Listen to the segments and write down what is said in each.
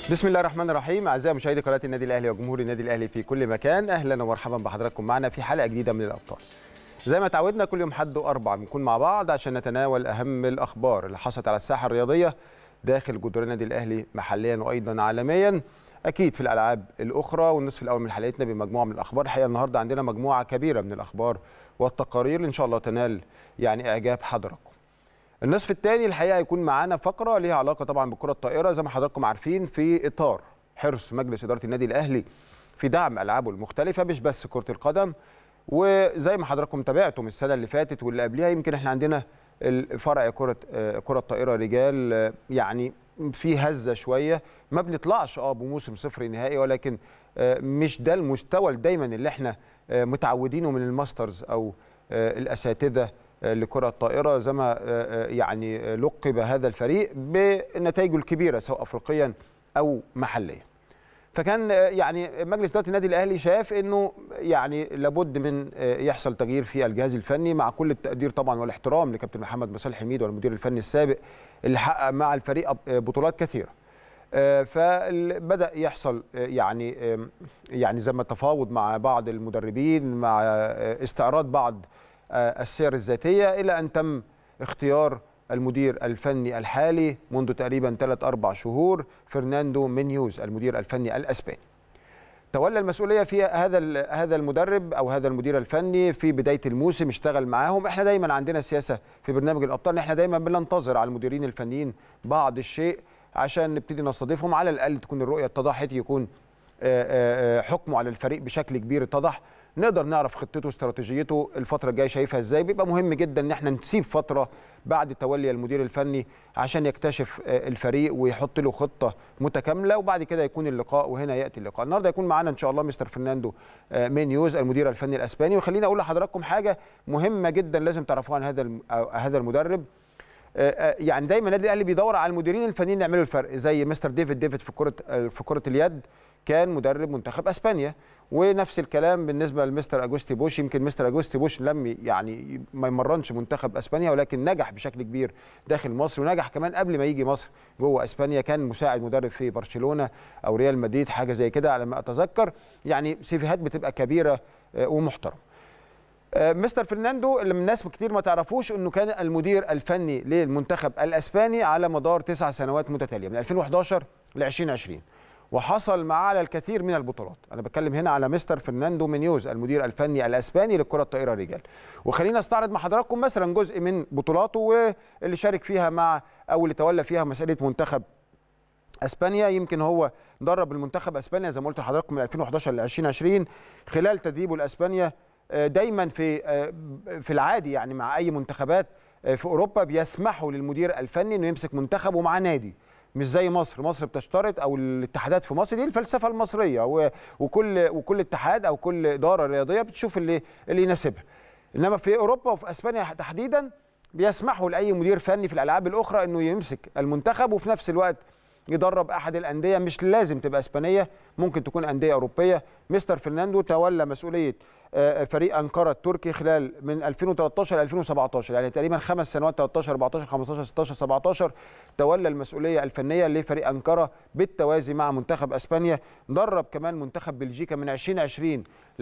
بسم الله الرحمن الرحيم اعزائي مشاهدي قناه النادي الاهلي وجمهور النادي الاهلي في كل مكان اهلا ومرحبا بحضراتكم معنا في حلقه جديده من الابطال زي ما تعودنا كل يوم حد واربع بنكون مع بعض عشان نتناول اهم الاخبار اللي حصلت على الساحه الرياضيه داخل جدران النادي الاهلي محليا وايضا عالميا اكيد في الالعاب الاخرى والنصف الاول من حلقتنا بمجموعه من الاخبار الحقيقه النهارده عندنا مجموعه كبيره من الاخبار والتقارير ان شاء الله تنال يعني اعجاب حضراتكم النصف الثاني الحقيقه هيكون معانا فقره ليها علاقه طبعا بالكره الطائره زي ما حضراتكم عارفين في اطار حرص مجلس اداره النادي الاهلي في دعم العابه المختلفه مش بس كره القدم وزي ما حضراتكم تابعتم السنه اللي فاتت واللي قبلها يمكن احنا عندنا فرع كره كره الطائره رجال يعني في هزه شويه ما بنطلعش اه بموسم صفر نهائي ولكن مش ده المستوى دايما اللي احنا متعودينه من الماسترز او الاساتذه لكره الطائره زي ما يعني لقب هذا الفريق بنتائجه الكبيره سواء افريقيا او محليا. فكان يعني مجلس اداره النادي الاهلي شاف انه يعني لابد من يحصل تغيير في الجهاز الفني مع كل التقدير طبعا والاحترام لكابتن محمد مصالح حميد والمدير الفني السابق اللي حقق مع الفريق بطولات كثيره. فبدا يحصل يعني يعني زي ما تفاوض مع بعض المدربين مع استعراض بعض السير الذاتيه الى ان تم اختيار المدير الفني الحالي منذ تقريبا ثلاث اربع شهور فرناندو مينيوز المدير الفني الاسباني. تولى المسؤوليه في هذا هذا المدرب او هذا المدير الفني في بدايه الموسم اشتغل معاهم احنا دايما عندنا سياسه في برنامج الابطال ان احنا دايما بننتظر على المديرين الفنيين بعض الشيء عشان نبتدي نستضيفهم على الاقل تكون الرؤيه اتضحت يكون حكمه على الفريق بشكل كبير اتضح نقدر نعرف خطته واستراتيجيته الفتره الجايه شايفها ازاي بيبقى مهم جدا ان احنا نسيب فتره بعد تولي المدير الفني عشان يكتشف الفريق ويحط له خطه متكامله وبعد كده يكون اللقاء وهنا ياتي اللقاء النهارده يكون معانا ان شاء الله مستر فرناندو مينيوز المدير الفني الاسباني وخليني اقول لحضراتكم حاجه مهمه جدا لازم تعرفوها عن هذا هذا المدرب يعني دايما النادي الاهلي بيدور على المديرين الفنيين يعملوا الفرق زي مستر ديفيد ديفيد في كره في كره اليد كان مدرب منتخب اسبانيا ونفس الكلام بالنسبه لمستر اجوستي بوش يمكن مستر اجوستي بوش لم يعني ما يمرنش منتخب اسبانيا ولكن نجح بشكل كبير داخل مصر ونجح كمان قبل ما يجي مصر جوه اسبانيا كان مساعد مدرب في برشلونه او ريال مدريد حاجه زي كده على ما اتذكر يعني سيفيهات بتبقى كبيره ومحترمه مستر فرناندو اللي الناس كتير ما تعرفوش انه كان المدير الفني للمنتخب الاسباني على مدار تسع سنوات متتاليه من 2011 ل 2020 وحصل معاه على الكثير من البطولات انا بتكلم هنا على مستر فرناندو مينيوز المدير الفني الاسباني للكره الطائره رجال وخلينا استعرض مع حضراتكم مثلا جزء من بطولاته واللي شارك فيها مع او اللي تولى فيها مساله منتخب اسبانيا يمكن هو درب المنتخب اسبانيا زي ما قلت لحضراتكم من 2011 ل 2020 خلال تدريبه لاسبانيا دايما في في العادي يعني مع اي منتخبات في اوروبا بيسمحوا للمدير الفني انه يمسك منتخب ومعاه نادي مش زي مصر مصر بتشترط او الاتحادات في مصر دي الفلسفه المصريه وكل وكل اتحاد او كل اداره رياضيه بتشوف اللي اللي يناسبها انما في اوروبا وفي اسبانيا تحديدا بيسمحوا لاي مدير فني في الالعاب الاخرى انه يمسك المنتخب وفي نفس الوقت يدرب احد الانديه مش لازم تبقى اسبانيه ممكن تكون انديه اوروبيه مستر فرناندو تولى مسؤوليه فريق انقره التركي خلال من 2013 ل 2017 يعني تقريبا خمس سنوات 13 14 15 16 17 تولى المسؤوليه الفنيه لفريق انقره بالتوازي مع منتخب اسبانيا درب كمان منتخب بلجيكا من 2020 ل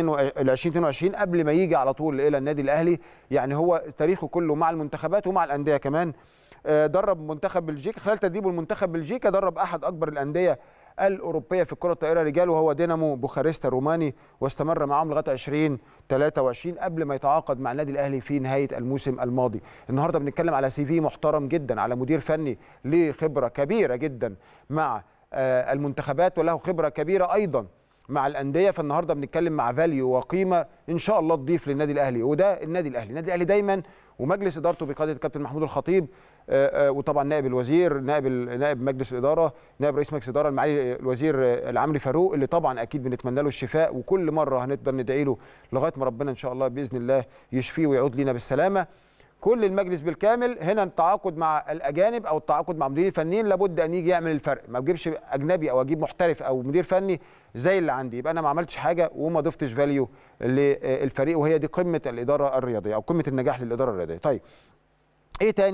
2022 قبل ما يجي على طول الى النادي الاهلي يعني هو تاريخه كله مع المنتخبات ومع الانديه كمان درب منتخب بلجيكا خلال تدريبه المنتخب بلجيكا درب احد اكبر الانديه الاوروبيه في الكره الطائره رجال وهو دينامو بوخارست الروماني واستمر معاهم لغايه 2023 قبل ما يتعاقد مع النادي الاهلي في نهايه الموسم الماضي النهارده بنتكلم على سي في محترم جدا على مدير فني له خبره كبيره جدا مع المنتخبات وله خبره كبيره ايضا مع الانديه فالنهارده بنتكلم مع فاليو وقيمه ان شاء الله تضيف للنادي الاهلي وده النادي الاهلي النادي الاهلي دايما ومجلس ادارته بقياده الكابتن محمود الخطيب وطبعا نائب الوزير نائب نائب مجلس الاداره نائب رئيس مجلس الاداره المعالي الوزير العمري فاروق اللي طبعا اكيد بنتمنى له الشفاء وكل مره هنقدر ندعي له لغايه ما ربنا ان شاء الله باذن الله يشفيه ويعود لنا بالسلامه كل المجلس بالكامل هنا التعاقد مع الاجانب او التعاقد مع مديرين فنيين لابد ان يجي يعمل الفرق ما اجيبش اجنبي او اجيب محترف او مدير فني زي اللي عندي يبقى انا ما عملتش حاجه وما ضفتش فاليو للفريق وهي دي قمه الاداره الرياضيه او قمه النجاح للاداره الرياضيه طيب ايه تاني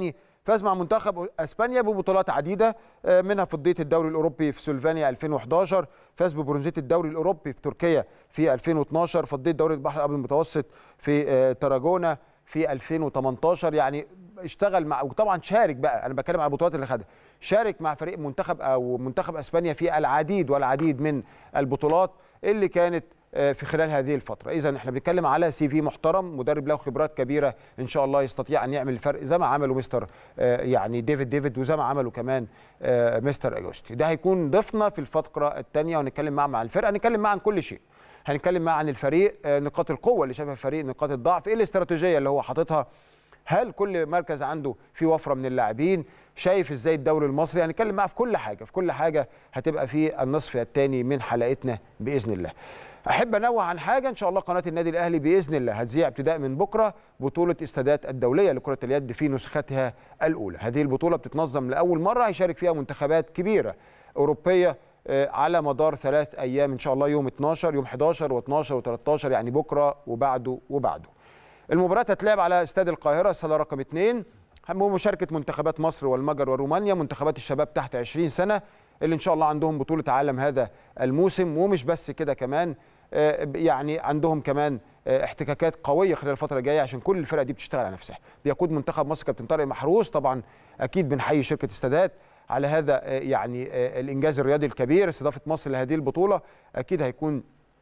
فاز مع منتخب اسبانيا ببطولات عديده آه، منها فضيه الدوري الاوروبي في سلوفينيا 2011 فاز ببرونزيه الدوري الاوروبي في تركيا في 2012 فضيه دوري البحر الابيض المتوسط في آه، تراجونا في 2018 يعني اشتغل مع وطبعا شارك بقى انا بتكلم على البطولات اللي خدها شارك مع فريق منتخب او منتخب اسبانيا في العديد والعديد من البطولات اللي كانت آه، في خلال هذه الفتره اذا احنا بنتكلم على سي في محترم مدرب له خبرات كبيره ان شاء الله يستطيع ان يعمل الفرق زي ما عمله مستر آه، يعني ديفيد ديفيد وزي ما عمله كمان آه، مستر اجوستي ده هيكون ضيفنا في الفقره الثانيه ونتكلم معاه مع الفرقه نتكلم معاه عن كل شيء هنتكلم معاه عن الفريق آه، نقاط القوه اللي شافها الفريق نقاط الضعف ايه الاستراتيجيه اللي هو حاططها هل كل مركز عنده في وفره من اللاعبين شايف ازاي الدوري المصري هنتكلم معاه في كل حاجه في كل حاجه هتبقى في النصف الثاني من حلقتنا باذن الله احب انوه عن حاجه ان شاء الله قناه النادي الاهلي باذن الله هتذيع ابتداء من بكره بطوله استادات الدوليه لكره اليد في نسختها الاولى هذه البطوله بتتنظم لاول مره هيشارك فيها منتخبات كبيره اوروبيه آه، على مدار ثلاث ايام ان شاء الله يوم 12 يوم 11 و12 و13 يعني بكره وبعده وبعده المباراة هتلعب على استاد القاهرة الصالة رقم 2 مشاركة منتخبات مصر والمجر ورومانيا منتخبات الشباب تحت 20 سنة اللي إن شاء الله عندهم بطولة عالم هذا الموسم ومش بس كده كمان آه، يعني عندهم كمان آه، احتكاكات قوية خلال الفترة الجاية عشان كل الفرق دي بتشتغل على نفسها بيقود منتخب مصر كابتن طارق محروس طبعا أكيد بنحيي شركة استادات على هذا آه، يعني آه، الإنجاز الرياضي الكبير استضافة مصر لهذه البطولة أكيد هيكون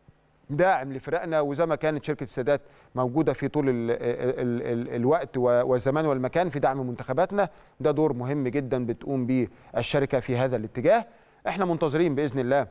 داعم لفرقنا وزي ما كانت شركه السادات موجوده في طول ال ال ال الوقت و- والزمان والمكان في دعم منتخباتنا ده دور مهم جدا بتقوم به الشركه في هذا الاتجاه احنا منتظرين باذن الله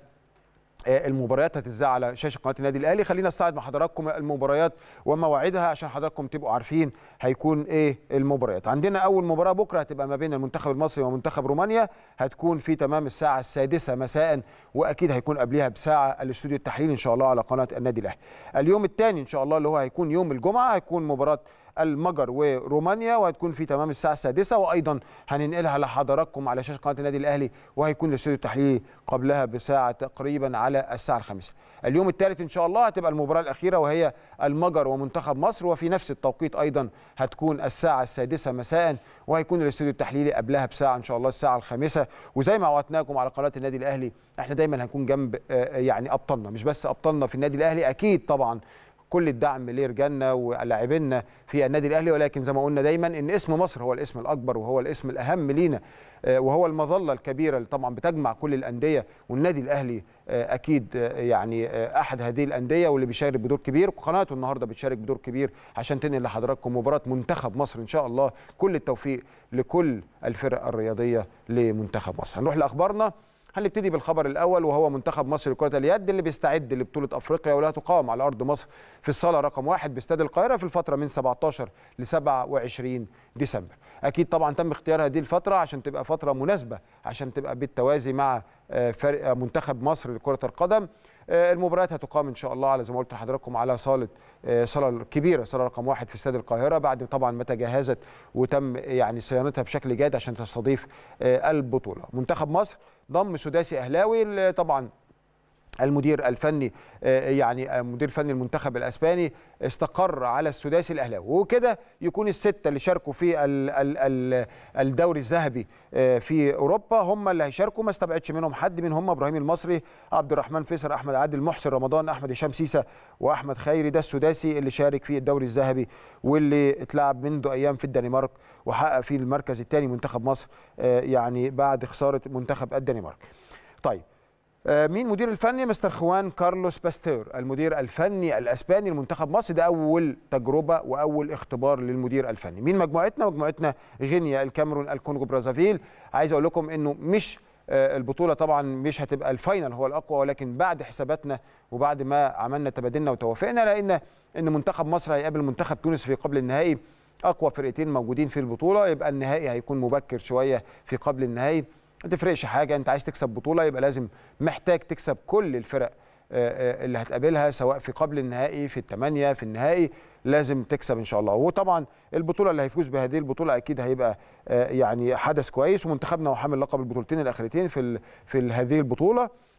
آه، المباريات هتذاع على شاشه قناه النادي الاهلي خلينا نستعرض مع حضراتكم المباريات ومواعيدها عشان حضراتكم تبقوا عارفين هيكون ايه المباريات عندنا اول مباراه بكره هتبقى ما بين المنتخب المصري ومنتخب رومانيا هتكون في تمام الساعه السادسة مساء واكيد هيكون قبلها بساعه الاستوديو التحليل ان شاء الله على قناه النادي الاهلي اليوم الثاني ان شاء الله اللي هو هيكون يوم الجمعه هيكون مباراه المجر ورومانيا وهتكون في تمام الساعه السادسة وايضا هننقلها لحضراتكم على شاشه قناه النادي الاهلي وهيكون الاستوديو التحليلي قبلها بساعه تقريبا على الساعه الخامسة اليوم الثالث ان شاء الله هتبقى المباراه الاخيره وهي المجر ومنتخب مصر وفي نفس التوقيت ايضا هتكون الساعه السادسة مساء وهيكون الاستوديو التحليلي قبلها بساعه ان شاء الله الساعه الخامسة وزي ما وعدناكم على قناه النادي الاهلي احنا دايما هنكون جنب آه، يعني ابطالنا مش بس ابطالنا في النادي الاهلي اكيد طبعا كل الدعم لرجالنا ولاعبينا في النادي الاهلي ولكن زي ما قلنا دايما ان اسم مصر هو الاسم الاكبر وهو الاسم الاهم لينا آه، وهو المظله الكبيره اللي طبعا بتجمع كل الانديه والنادي الاهلي آه، اكيد آه، يعني آه، احد هذه الانديه واللي بيشارك بدور كبير وقناته النهارده بتشارك بدور كبير عشان تنقل لحضراتكم مباراه منتخب مصر ان شاء الله كل التوفيق لكل الفرق الرياضيه لمنتخب مصر هنروح لاخبارنا هنبتدي بالخبر الاول وهو منتخب مصر لكره اليد اللي بيستعد لبطوله افريقيا واللي هتقام على ارض مصر في الصاله رقم واحد باستاد القاهره في الفتره من 17 ل 27 ديسمبر. اكيد طبعا تم اختيار هذه الفتره عشان تبقى فتره مناسبه عشان تبقى بالتوازي مع آه، فرق آه، منتخب مصر لكره القدم. آه، المباريات هتقام ان شاء الله على زي ما قلت لحضراتكم على صاله آه، صاله كبيره صاله رقم واحد في استاد القاهره بعد طبعا ما تجهزت وتم يعني صيانتها بشكل جيد عشان تستضيف آه، البطوله. منتخب مصر ضم سداسي اهلاوي اللي طبعا المدير الفني آه، يعني آه، مدير فني المنتخب الاسباني استقر على السداسي الاهلاوي وكده يكون السته اللي شاركوا في ال- ال- ال- الدوري الذهبي آه، في اوروبا هم اللي هيشاركوا ما استبعدش منهم حد من هم ابراهيم المصري عبد الرحمن فيصل احمد عادل محسن رمضان احمد هشام سيسه واحمد خيري ده السداسي اللي شارك في الدوري الذهبي واللي اتلعب منذ ايام في الدنمارك وحقق فيه المركز الثاني منتخب مصر آه، يعني بعد خساره منتخب الدنمارك طيب آه، مين مدير الفني مستر خوان كارلوس باستور المدير الفني الاسباني لمنتخب مصر ده اول تجربه واول اختبار للمدير الفني مين مجموعتنا مجموعتنا غينيا الكاميرون الكونغو برازافيل عايز اقول لكم انه مش آه، البطوله طبعا مش هتبقى الفاينل هو الاقوى ولكن بعد حساباتنا وبعد ما عملنا تبادلنا وتوافقنا لان ان منتخب مصر هيقابل منتخب تونس في قبل النهائي اقوى فرقتين موجودين في البطوله يبقى النهائي هيكون مبكر شويه في قبل النهائي ما تفرقش حاجه انت عايز تكسب بطوله يبقى لازم محتاج تكسب كل الفرق آه، آه، اللي هتقابلها سواء في قبل النهائي في الثمانيه في النهائي لازم تكسب ان شاء الله وطبعا البطوله اللي هيفوز بهذه البطوله اكيد هيبقى آه، يعني حدث كويس ومنتخبنا هو حامل لقب البطولتين الاخرتين في ال- في ال- هذه البطوله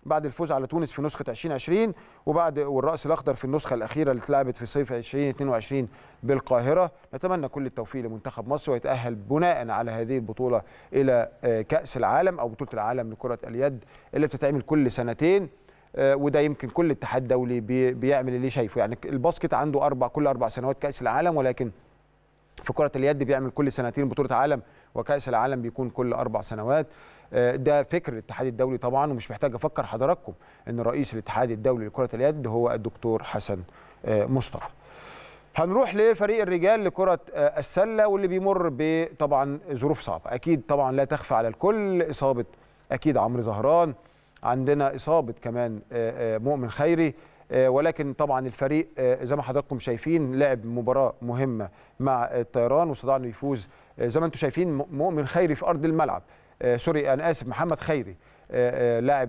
بعد الفوز على تونس في نسخه 2020 وبعد والراس الاخضر في النسخه الاخيره اللي اتلعبت في صيف 2022 بالقاهره نتمنى كل التوفيق لمنتخب مصر ويتاهل بناء على هذه البطوله الى كاس العالم او بطوله العالم لكره اليد اللي بتتعمل كل سنتين وده يمكن كل اتحاد دولي بيعمل اللي شايفه يعني الباسكت عنده اربع كل اربع سنوات كاس العالم ولكن في كره اليد بيعمل كل سنتين بطوله عالم وكاس العالم بيكون كل اربع سنوات ده فكر الاتحاد الدولي طبعا ومش محتاج افكر حضراتكم ان رئيس الاتحاد الدولي لكره اليد هو الدكتور حسن مصطفى هنروح لفريق الرجال لكرة السلة واللي بيمر بطبعا ظروف صعبة أكيد طبعا لا تخفى على الكل إصابة أكيد عمرو زهران عندنا إصابة كمان مؤمن خيري ولكن طبعا الفريق زي ما حضراتكم شايفين لعب مباراة مهمة مع الطيران واستطاع انه يفوز زي ما انتم شايفين مؤمن خيري في أرض الملعب سوري أنا آسف محمد خيري لاعب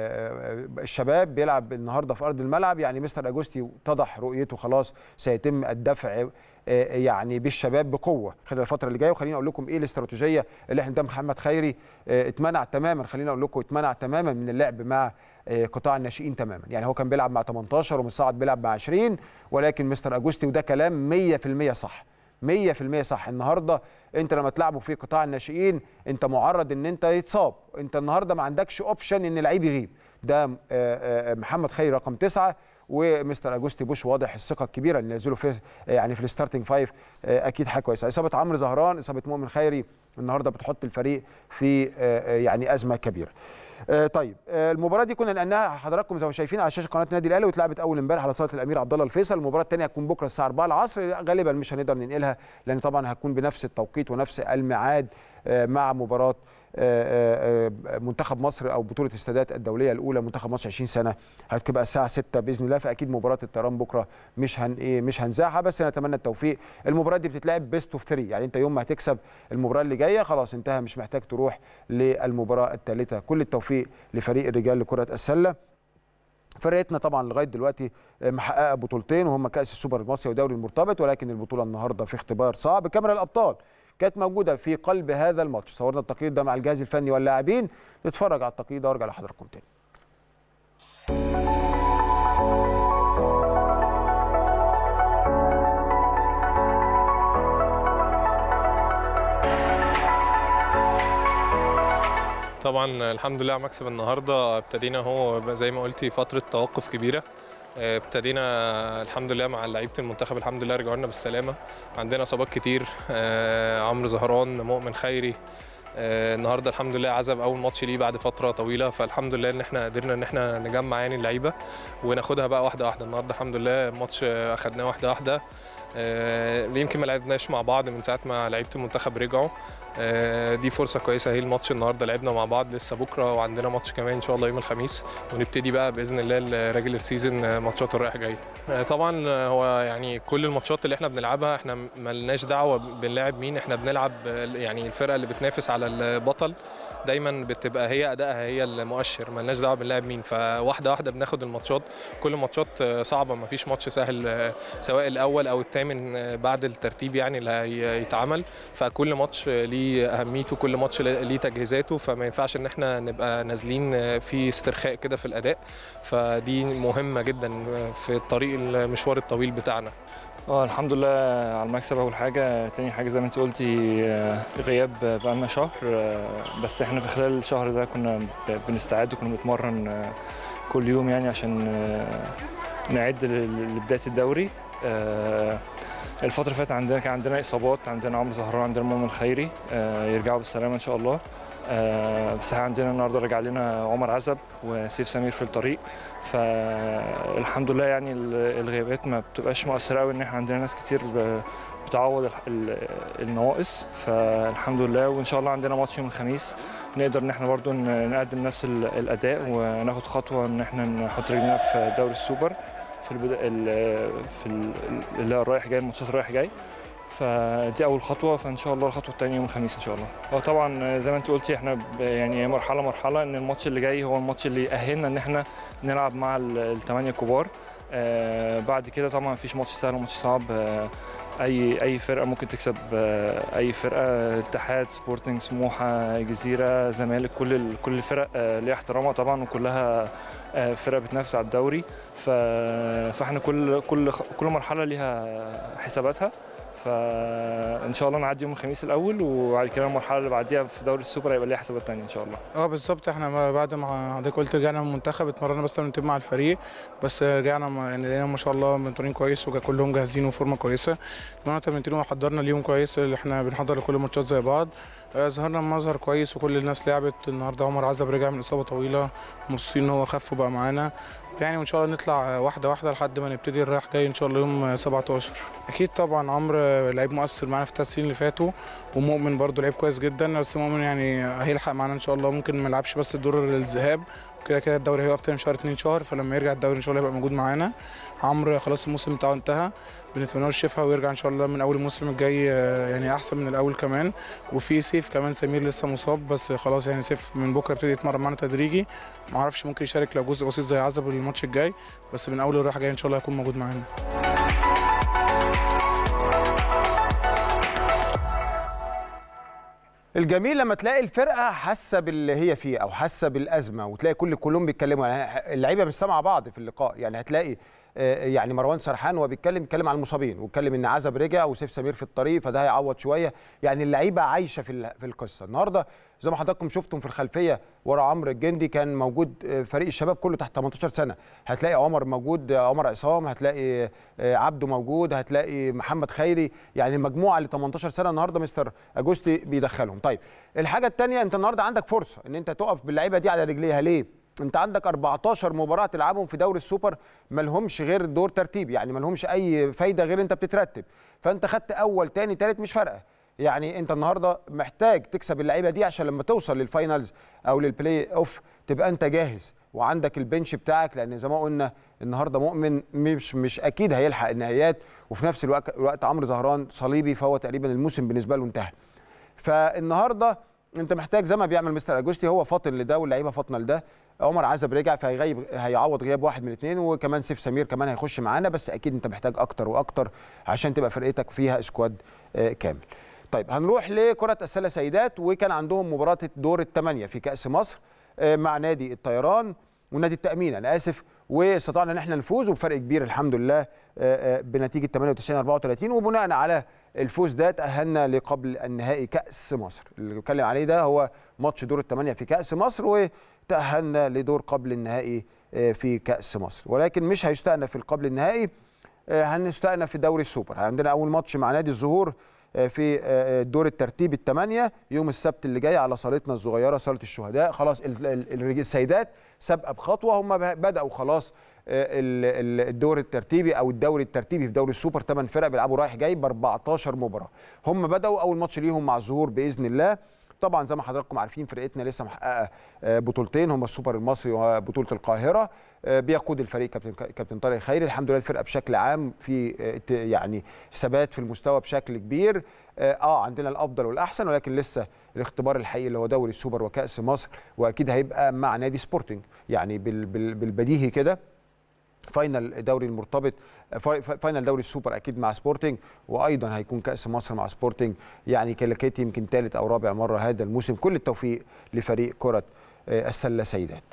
الشباب بيلعب النهارده في ارض الملعب يعني مستر اجوستي اتضح رؤيته خلاص سيتم الدفع يعني بالشباب بقوه خلال الفتره اللي جايه وخليني اقول لكم ايه الاستراتيجيه اللي احنا ده محمد خيري اتمنع تماما خليني اقول لكم اتمنع تماما من اللعب مع قطاع الناشئين تماما يعني هو كان بيلعب مع 18 ومصعد بيلعب مع 20 ولكن مستر اجوستي وده كلام 100% صح 100% صح النهارده انت لما تلعبه في قطاع الناشئين انت معرض ان انت يتصاب انت النهارده ما عندكش اوبشن ان لعيب يغيب ده محمد خيري رقم تسعة ومستر اجوستي بوش واضح الثقه الكبيره اللي نزلوا في يعني في الستارتنج فايف اكيد حاجه كويسه اصابه عمرو زهران اصابه مؤمن خيري النهارده بتحط الفريق في يعني ازمه كبيره طيب المباراه دي كنا نقلناها حضراتكم زي ما شايفين على شاشه قناه النادي الاهلي واتلعبت اول امبارح على صاله الامير عبد الله الفيصل المباراه الثانيه هتكون بكره الساعه 4 العصر غالبا مش هنقدر ننقلها لان طبعا هتكون بنفس التوقيت ونفس الميعاد مع مباراه منتخب مصر او بطوله السادات الدوليه الاولى منتخب مصر 20 سنه هتبقى الساعه 6 باذن الله فاكيد مباراه الطيران بكره مش هن ايه مش هنذاعها بس نتمنى التوفيق المباراه دي بتتلعب بيست اوف 3 يعني انت يوم ما هتكسب المباراه اللي جايه خلاص انتهى مش محتاج تروح للمباراه الثالثه كل التوفيق لفريق الرجال لكره السله فرقتنا طبعا لغايه دلوقتي محققه بطولتين وهم كاس السوبر المصري ودوري المرتبط ولكن البطوله النهارده في اختبار صعب كاميرا الابطال كانت موجوده في قلب هذا الماتش صورنا التقرير ده مع الجهاز الفني واللاعبين نتفرج على التقرير ده وارجع لحضراتكم تاني طبعا الحمد لله على مكسب النهارده ابتدينا هو زي ما قلتي فتره توقف كبيره ابتدينا الحمد لله مع لعيبه المنتخب الحمد لله رجعوا لنا بالسلامه عندنا اصابات كتير عمرو زهران مؤمن خيري النهارده الحمد لله عزب اول ماتش ليه بعد فتره طويله فالحمد لله ان احنا قدرنا ان احنا نجمع يعني اللعيبه وناخدها بقى واحده واحده النهارده الحمد لله الماتش اخدناه واحده واحده يمكن ما لعبناش مع بعض من ساعه ما لعيبه المنتخب رجعوا دي فرصه كويسه هي الماتش النهارده لعبنا مع بعض لسه بكره وعندنا ماتش كمان ان شاء الله يوم الخميس ونبتدي بقى باذن الله الريجلر سيزون ماتشات الرايح جاي طبعا هو يعني كل الماتشات اللي احنا بنلعبها احنا ملناش دعوه بنلعب مين احنا بنلعب يعني الفرقه اللي بتنافس على البطل دايما بتبقى هي ادائها هي المؤشر ملناش دعوه بنلعب مين فواحده واحده بناخد الماتشات كل الماتشات صعبه ما فيش ماتش سهل سواء الاول او الثامن بعد الترتيب يعني اللي هيتعمل فكل ماتش ليه اهميته كل ماتش ليه تجهيزاته فما ينفعش ان احنا نبقى نازلين في استرخاء كده في الاداء فدي مهمه جدا في الطريق المشوار الطويل بتاعنا اه الحمد لله على المكسب اول حاجه تاني حاجه زي ما انت قلتي غياب بقالنا شهر بس احنا في خلال الشهر ده كنا بنستعد وكنا بنتمرن كل يوم يعني عشان نعد لبدايه الدوري الفترة اللي فاتت عندنا كان عندنا إصابات عندنا عمرو زهران عندنا مؤمن خيري يرجعوا بالسلامة إن شاء الله بس احنا عندنا النهارده رجع لنا عمر عزب وسيف سمير في الطريق فالحمد لله يعني الغيابات ما بتبقاش مؤثرة قوي ان احنا عندنا ناس كتير بتعوض النواقص فالحمد لله وان شاء الله عندنا ماتش يوم الخميس نقدر ان احنا برضو نقدم نفس الاداء وناخد خطوه ان احنا نحط رجلنا في دوري السوبر في البدا... في اللي هو الرايح جاي الماتشات الرايح جاي فدي اول خطوه فان شاء الله الخطوه الثانيه يوم الخميس ان شاء الله هو طبعا زي ما انت قلتي احنا يعني مرحله مرحله ان الماتش اللي جاي هو الماتش اللي يأهلنا ان احنا نلعب مع الثمانيه الكبار آه، بعد كده طبعا مفيش ماتش سهل وماتش صعب آه، اي اي فرقه ممكن تكسب آه، اي فرقه اتحاد سبورتنج سموحه جزيره زمالك كل ال- كل الفرق آه، ليها احترامها طبعا وكلها آه، فرق بتنافس على الدوري ف- فاحنا كل كل كل مرحله ليها حساباتها فان شاء الله نعدي يوم الخميس الاول وبعد كده المرحله اللي بعديها في دوري السوبر هيبقى ليها حسابات تانية ان شاء الله اه بالظبط احنا ما- بعد ما حضرتك قلت رجعنا من المنتخب اتمرنا بس تمرين مع الفريق بس رجعنا ما- يعني لقينا ما شاء الله منتورين كويس وكلهم جاهزين وفورمه كويسه اتمرنا تمرين وحضرنا ليهم كويس اللي احنا بنحضر لكل الماتشات زي بعض آه، ظهرنا بمظهر كويس وكل الناس لعبت النهارده عمر عزب رجع من اصابه طويله مبسوطين ان هو خف وبقى معانا يعني وان شاء الله نطلع واحده واحده لحد ما نبتدي الرايح جاي ان شاء الله يوم 17 اكيد طبعا عمرو لعيب مؤثر معانا في الثلاث سنين اللي فاتوا ومؤمن برضه لعيب كويس جدا بس مؤمن يعني هيلحق معانا ان شاء الله ممكن ما يلعبش بس الدور الذهاب كده كده الدوري هيقف تاني شهر اتنين شهر فلما يرجع الدوري ان شاء الله يبقى موجود معانا عمرو خلاص الموسم بتاعه انتهى بنتمنى له الشفاء ويرجع ان شاء الله من اول الموسم الجاي آه، يعني احسن من الاول كمان وفي سيف كمان سمير لسه مصاب بس خلاص يعني سيف من بكره يبتدي يتمرن معانا تدريجي ما اعرفش ممكن يشارك لو جزء بسيط زي عزب الماتش الجاي بس من اول الرايحه جاي ان شاء الله هيكون موجود معانا الجميل لما تلاقي الفرقه حاسه باللي هي فيه او حاسه بالازمه وتلاقي كل كلهم بيتكلموا يعني اللعيبه مش سامعه بعض في اللقاء يعني هتلاقي آه، يعني مروان سرحان وهو بيتكلم بيتكلم عن المصابين واتكلم ان عزب رجع وسيف سمير في الطريق فده هيعوض شويه يعني اللعيبه عايشه في ال- في القصه النهارده زي ما حضراتكم شفتم في الخلفيه ورا عمرو الجندي كان موجود آه، فريق الشباب كله تحت 18 سنه هتلاقي عمر موجود آه، عمر عصام هتلاقي آه، عبده موجود هتلاقي محمد خيري يعني المجموعه اللي 18 سنه النهارده مستر اجوستي بيدخلهم طيب الحاجه الثانيه انت النهارده عندك فرصه ان انت تقف باللعيبه دي على رجليها ليه انت عندك 14 مباراه تلعبهم في دوري السوبر ما لهمش غير دور ترتيب يعني ما لهمش اي فايده غير انت بتترتب فانت خدت اول تاني تالت مش فارقه يعني انت النهارده محتاج تكسب اللعيبه دي عشان لما توصل للفاينلز او للبلاي اوف تبقى انت جاهز وعندك البنش بتاعك لان زي ما قلنا النهارده مؤمن مش مش اكيد هيلحق النهائيات وفي نفس الوقت الوقت عمرو زهران صليبي فهو تقريبا الموسم بالنسبه له انتهى فالنهارده انت محتاج زي ما بيعمل مستر اجوستي هو فاطن لده واللعيبه فاطنه لده عمر عزب رجع فهيغيب هيعوض غياب واحد من الاثنين وكمان سيف سمير كمان هيخش معانا بس اكيد انت محتاج اكتر واكتر عشان تبقى فرقتك فيها سكواد آه، كامل. طيب هنروح لكره السله سيدات وكان عندهم مباراه دور الثمانيه في كاس مصر آه، مع نادي الطيران ونادي التامين انا اسف واستطعنا ان احنا نفوز وبفرق كبير الحمد لله آه، آه، بنتيجه 98 34 وبناء على الفوز ده تاهلنا لقبل النهائي كاس مصر اللي بتكلم عليه ده هو ماتش دور الثمانيه في كاس مصر وتاهلنا لدور قبل النهائي آه، في كاس مصر ولكن مش هيستأنف في القبل النهائي آه، هنستأنف في دوري السوبر عندنا اول ماتش مع نادي الزهور آه، في آه، دور الترتيب الثمانيه يوم السبت اللي جاي على صالتنا الصغيره صاله الشهداء خلاص ال- ال- ال- السيدات سابقه بخطوه هم ب- بداوا خلاص آه، ال- ال- الدور الترتيبي او الدوري الترتيبي في دوري السوبر ثمان فرق بيلعبوا رايح جاي ب 14 مباراه هم بداوا اول ماتش ليهم مع الظهور باذن الله طبعا زي ما حضراتكم عارفين فرقتنا لسه محققه آه، بطولتين هم السوبر المصري وبطوله القاهره آه، بيقود الفريق كابتن كابتن طارق خيري الحمد لله الفرقه بشكل عام في آه، ت- يعني ثبات في المستوى بشكل كبير اه آه، عندنا الافضل والاحسن ولكن لسه الاختبار الحقيقي اللي هو دوري السوبر وكاس مصر واكيد هيبقى مع نادي سبورتنج يعني بال بال بالبديهي كده فاينل دوري المرتبط فاي- فاينل دوري السوبر اكيد مع سبورتنج وايضا هيكون كاس مصر مع سبورتنج يعني كلاكيتي يمكن ثالث او رابع مره هذا الموسم كل التوفيق لفريق كره آه، السله سيدات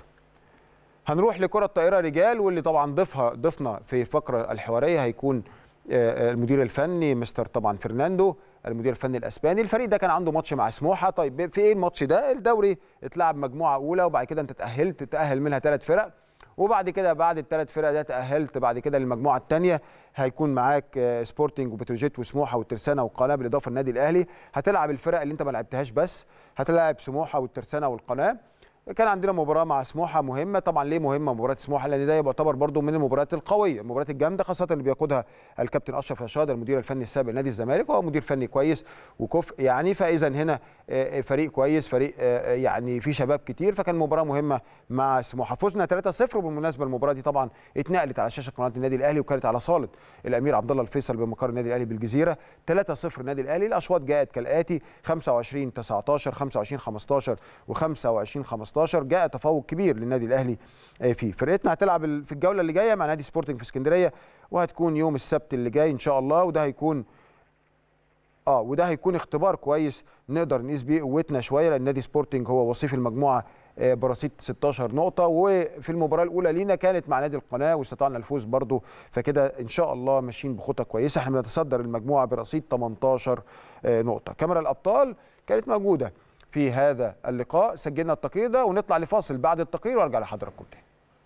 هنروح لكره الطائره رجال واللي طبعا ضيفها ضيفنا في الفقره الحواريه هيكون آه، آه، المدير الفني مستر طبعا فرناندو المدير الفني الاسباني الفريق ده كان عنده ماتش مع سموحه طيب في ايه الماتش ده الدوري اتلعب مجموعه اولى وبعد كده انت تاهلت تاهل منها ثلاث فرق وبعد كده بعد الثلاث فرق ده تاهلت بعد كده للمجموعه الثانيه هيكون معاك آه، سبورتنج وبتروجيت وسموحه والترسانه والقناه بالاضافه للنادي الاهلي هتلعب الفرق اللي انت ما لعبتهاش بس هتلاعب سموحه والترسانه والقناه كان عندنا مباراه مع سموحه مهمه طبعا ليه مهمه مباراه سموحه لان ده يعتبر برضو من المباريات القويه المباريات الجامده خاصه اللي بيقودها الكابتن اشرف رشاد المدير الفني السابق لنادي الزمالك وهو مدير فني كويس وكفء يعني فاذا هنا آه، فريق كويس فريق آه، يعني فيه شباب كتير فكان مباراه مهمه مع سموحه فزنا 3-0 وبالمناسبه المباراه دي طبعا اتنقلت على شاشه قناه النادي الاهلي وكانت على صاله الامير عبد الله الفيصل بمقر النادي الاهلي بالجزيره 3-0 النادي الاهلي الاشواط جاءت كالاتي 25 19 25 15 و25 15 15 جاء تفوق كبير للنادي الاهلي آه، فيه فرقتنا هتلعب ال- في الجوله اللي جايه مع نادي سبورتنج في اسكندريه وهتكون يوم السبت اللي جاي ان شاء الله وده هيكون اه وده هيكون اختبار كويس نقدر نقيس بيه قوتنا شويه لان نادي سبورتنج هو وصيف المجموعه آه، برصيد 16 نقطه وفي المباراه الاولى لينا كانت مع نادي القناه واستطعنا الفوز برضو فكده ان شاء الله ماشيين بخطى كويسه احنا بنتصدر المجموعه برصيد 18 آه، نقطه كاميرا الابطال كانت موجوده في هذا اللقاء سجلنا التقرير ده ونطلع لفاصل بعد التقرير وارجع لحضراتكم تاني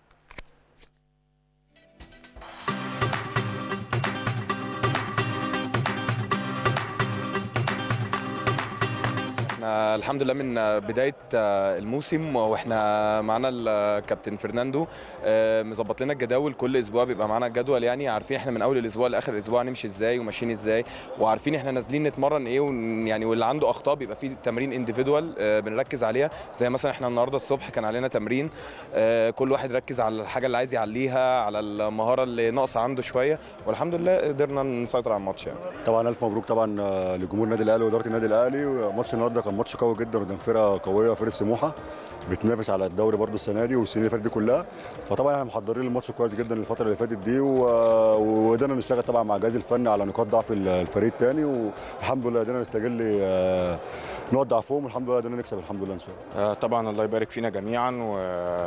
احنا الحمد لله من بدايه الموسم واحنا معانا الكابتن فرناندو آه، مظبط لنا الجداول كل اسبوع بيبقى معانا جدول يعني عارفين احنا من اول الاسبوع لاخر الاسبوع هنمشي ازاي وماشيين ازاي وعارفين احنا نازلين نتمرن ايه ون- يعني واللي عنده اخطاء بيبقى فيه تمرين انديفيدوال بنركز عليها زي مثلا احنا النهارده الصبح كان علينا تمرين آه، كل واحد ركز على الحاجه اللي عايز يعليها على المهاره اللي ناقصه عنده شويه والحمد لله قدرنا نسيطر على الماتش يعني طبعا الف مبروك طبعا آه، لجمهور النادي الاهلي واداره النادي الاهلي ماتش النهارده كان ماتش قوي جدا قدام فرقه قويه فرقه سموحه بتنافس على الدوري برده السنه دي والسنين اللي فاتت دي كلها فطبعا احنا محضرين الماتش كويس جدا الفتره اللي فاتت دي و- وقدرنا نشتغل طبعا مع الجهاز الفني على نقاط ضعف ال- الفريق الثاني والحمد لله قدرنا نستغل آه، نقط ضعفهم والحمد لله قدرنا نكسب الحمد لله ان شاء الله آه، طبعا الله يبارك فينا جميعا و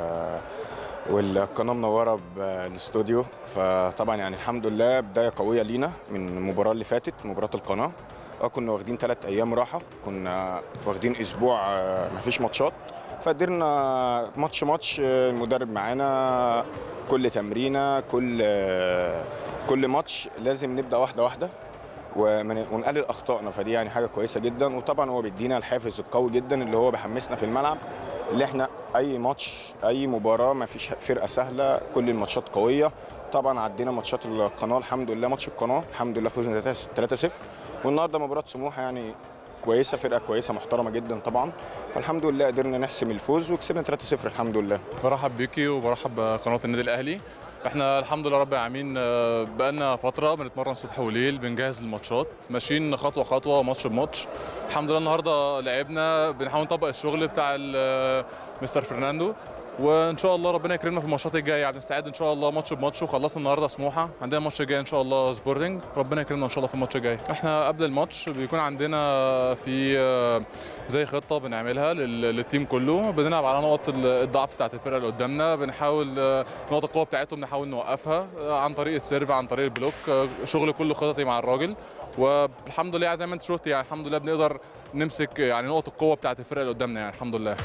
والقناه منوره بالاستوديو فطبعا يعني الحمد لله بدايه قويه لينا من المباراه اللي فاتت مباراه القناه اه كنا واخدين ثلاث ايام راحه كنا واخدين اسبوع آه، مفيش ماتشات فقدرنا ماتش ماتش آه، المدرب معانا كل تمرينه كل آه، كل ماتش لازم نبدا واحده واحده ومن- ونقلل اخطائنا فدي يعني حاجه كويسه جدا وطبعا هو بيدينا الحافز القوي جدا اللي هو بيحمسنا في الملعب اللي احنا اي ماتش اي مباراه ما فيش فرقه سهله كل الماتشات قويه طبعا عدينا ماتشات القناه الحمد لله ماتش القناه الحمد لله فوزنا 3-0 والنهارده مباراه سموحه يعني كويسه فرقه كويسه محترمه جدا طبعا فالحمد لله قدرنا نحسم الفوز وكسبنا 3-0 الحمد لله برحب بيكي وبرحب بقناه النادي الاهلي احنا الحمد لله رب العالمين آه، بقالنا فتره بنتمرن صبح وليل بنجهز للماتشات ماشيين خطوه خطوه ماتش بماتش الحمد لله النهارده لعبنا بنحاول نطبق الشغل بتاع ال- مستر فرناندو وان شاء الله ربنا يكرمنا في الماتشات الجايه بنستعد ان شاء الله ماتش بماتش وخلصنا النهارده سموحه عندنا الماتش الجاي ان شاء الله سبورتنج ربنا يكرمنا ان شاء الله في الماتش الجاي احنا قبل الماتش بيكون عندنا في آه، زي خطه بنعملها لل- للتيم كله بنلعب على نقط ال- الضعف بتاعت الفرقه اللي قدامنا بنحاول آه، نقط القوه بتاعتهم نحاول نوقفها آه، عن طريق السيرف عن طريق البلوك آه، شغل كله خططي مع الراجل والحمد لله زي ما انت شفت يعني الحمد لله بنقدر نمسك يعني نقط القوه بتاعت الفرقه اللي قدامنا يعني الحمد لله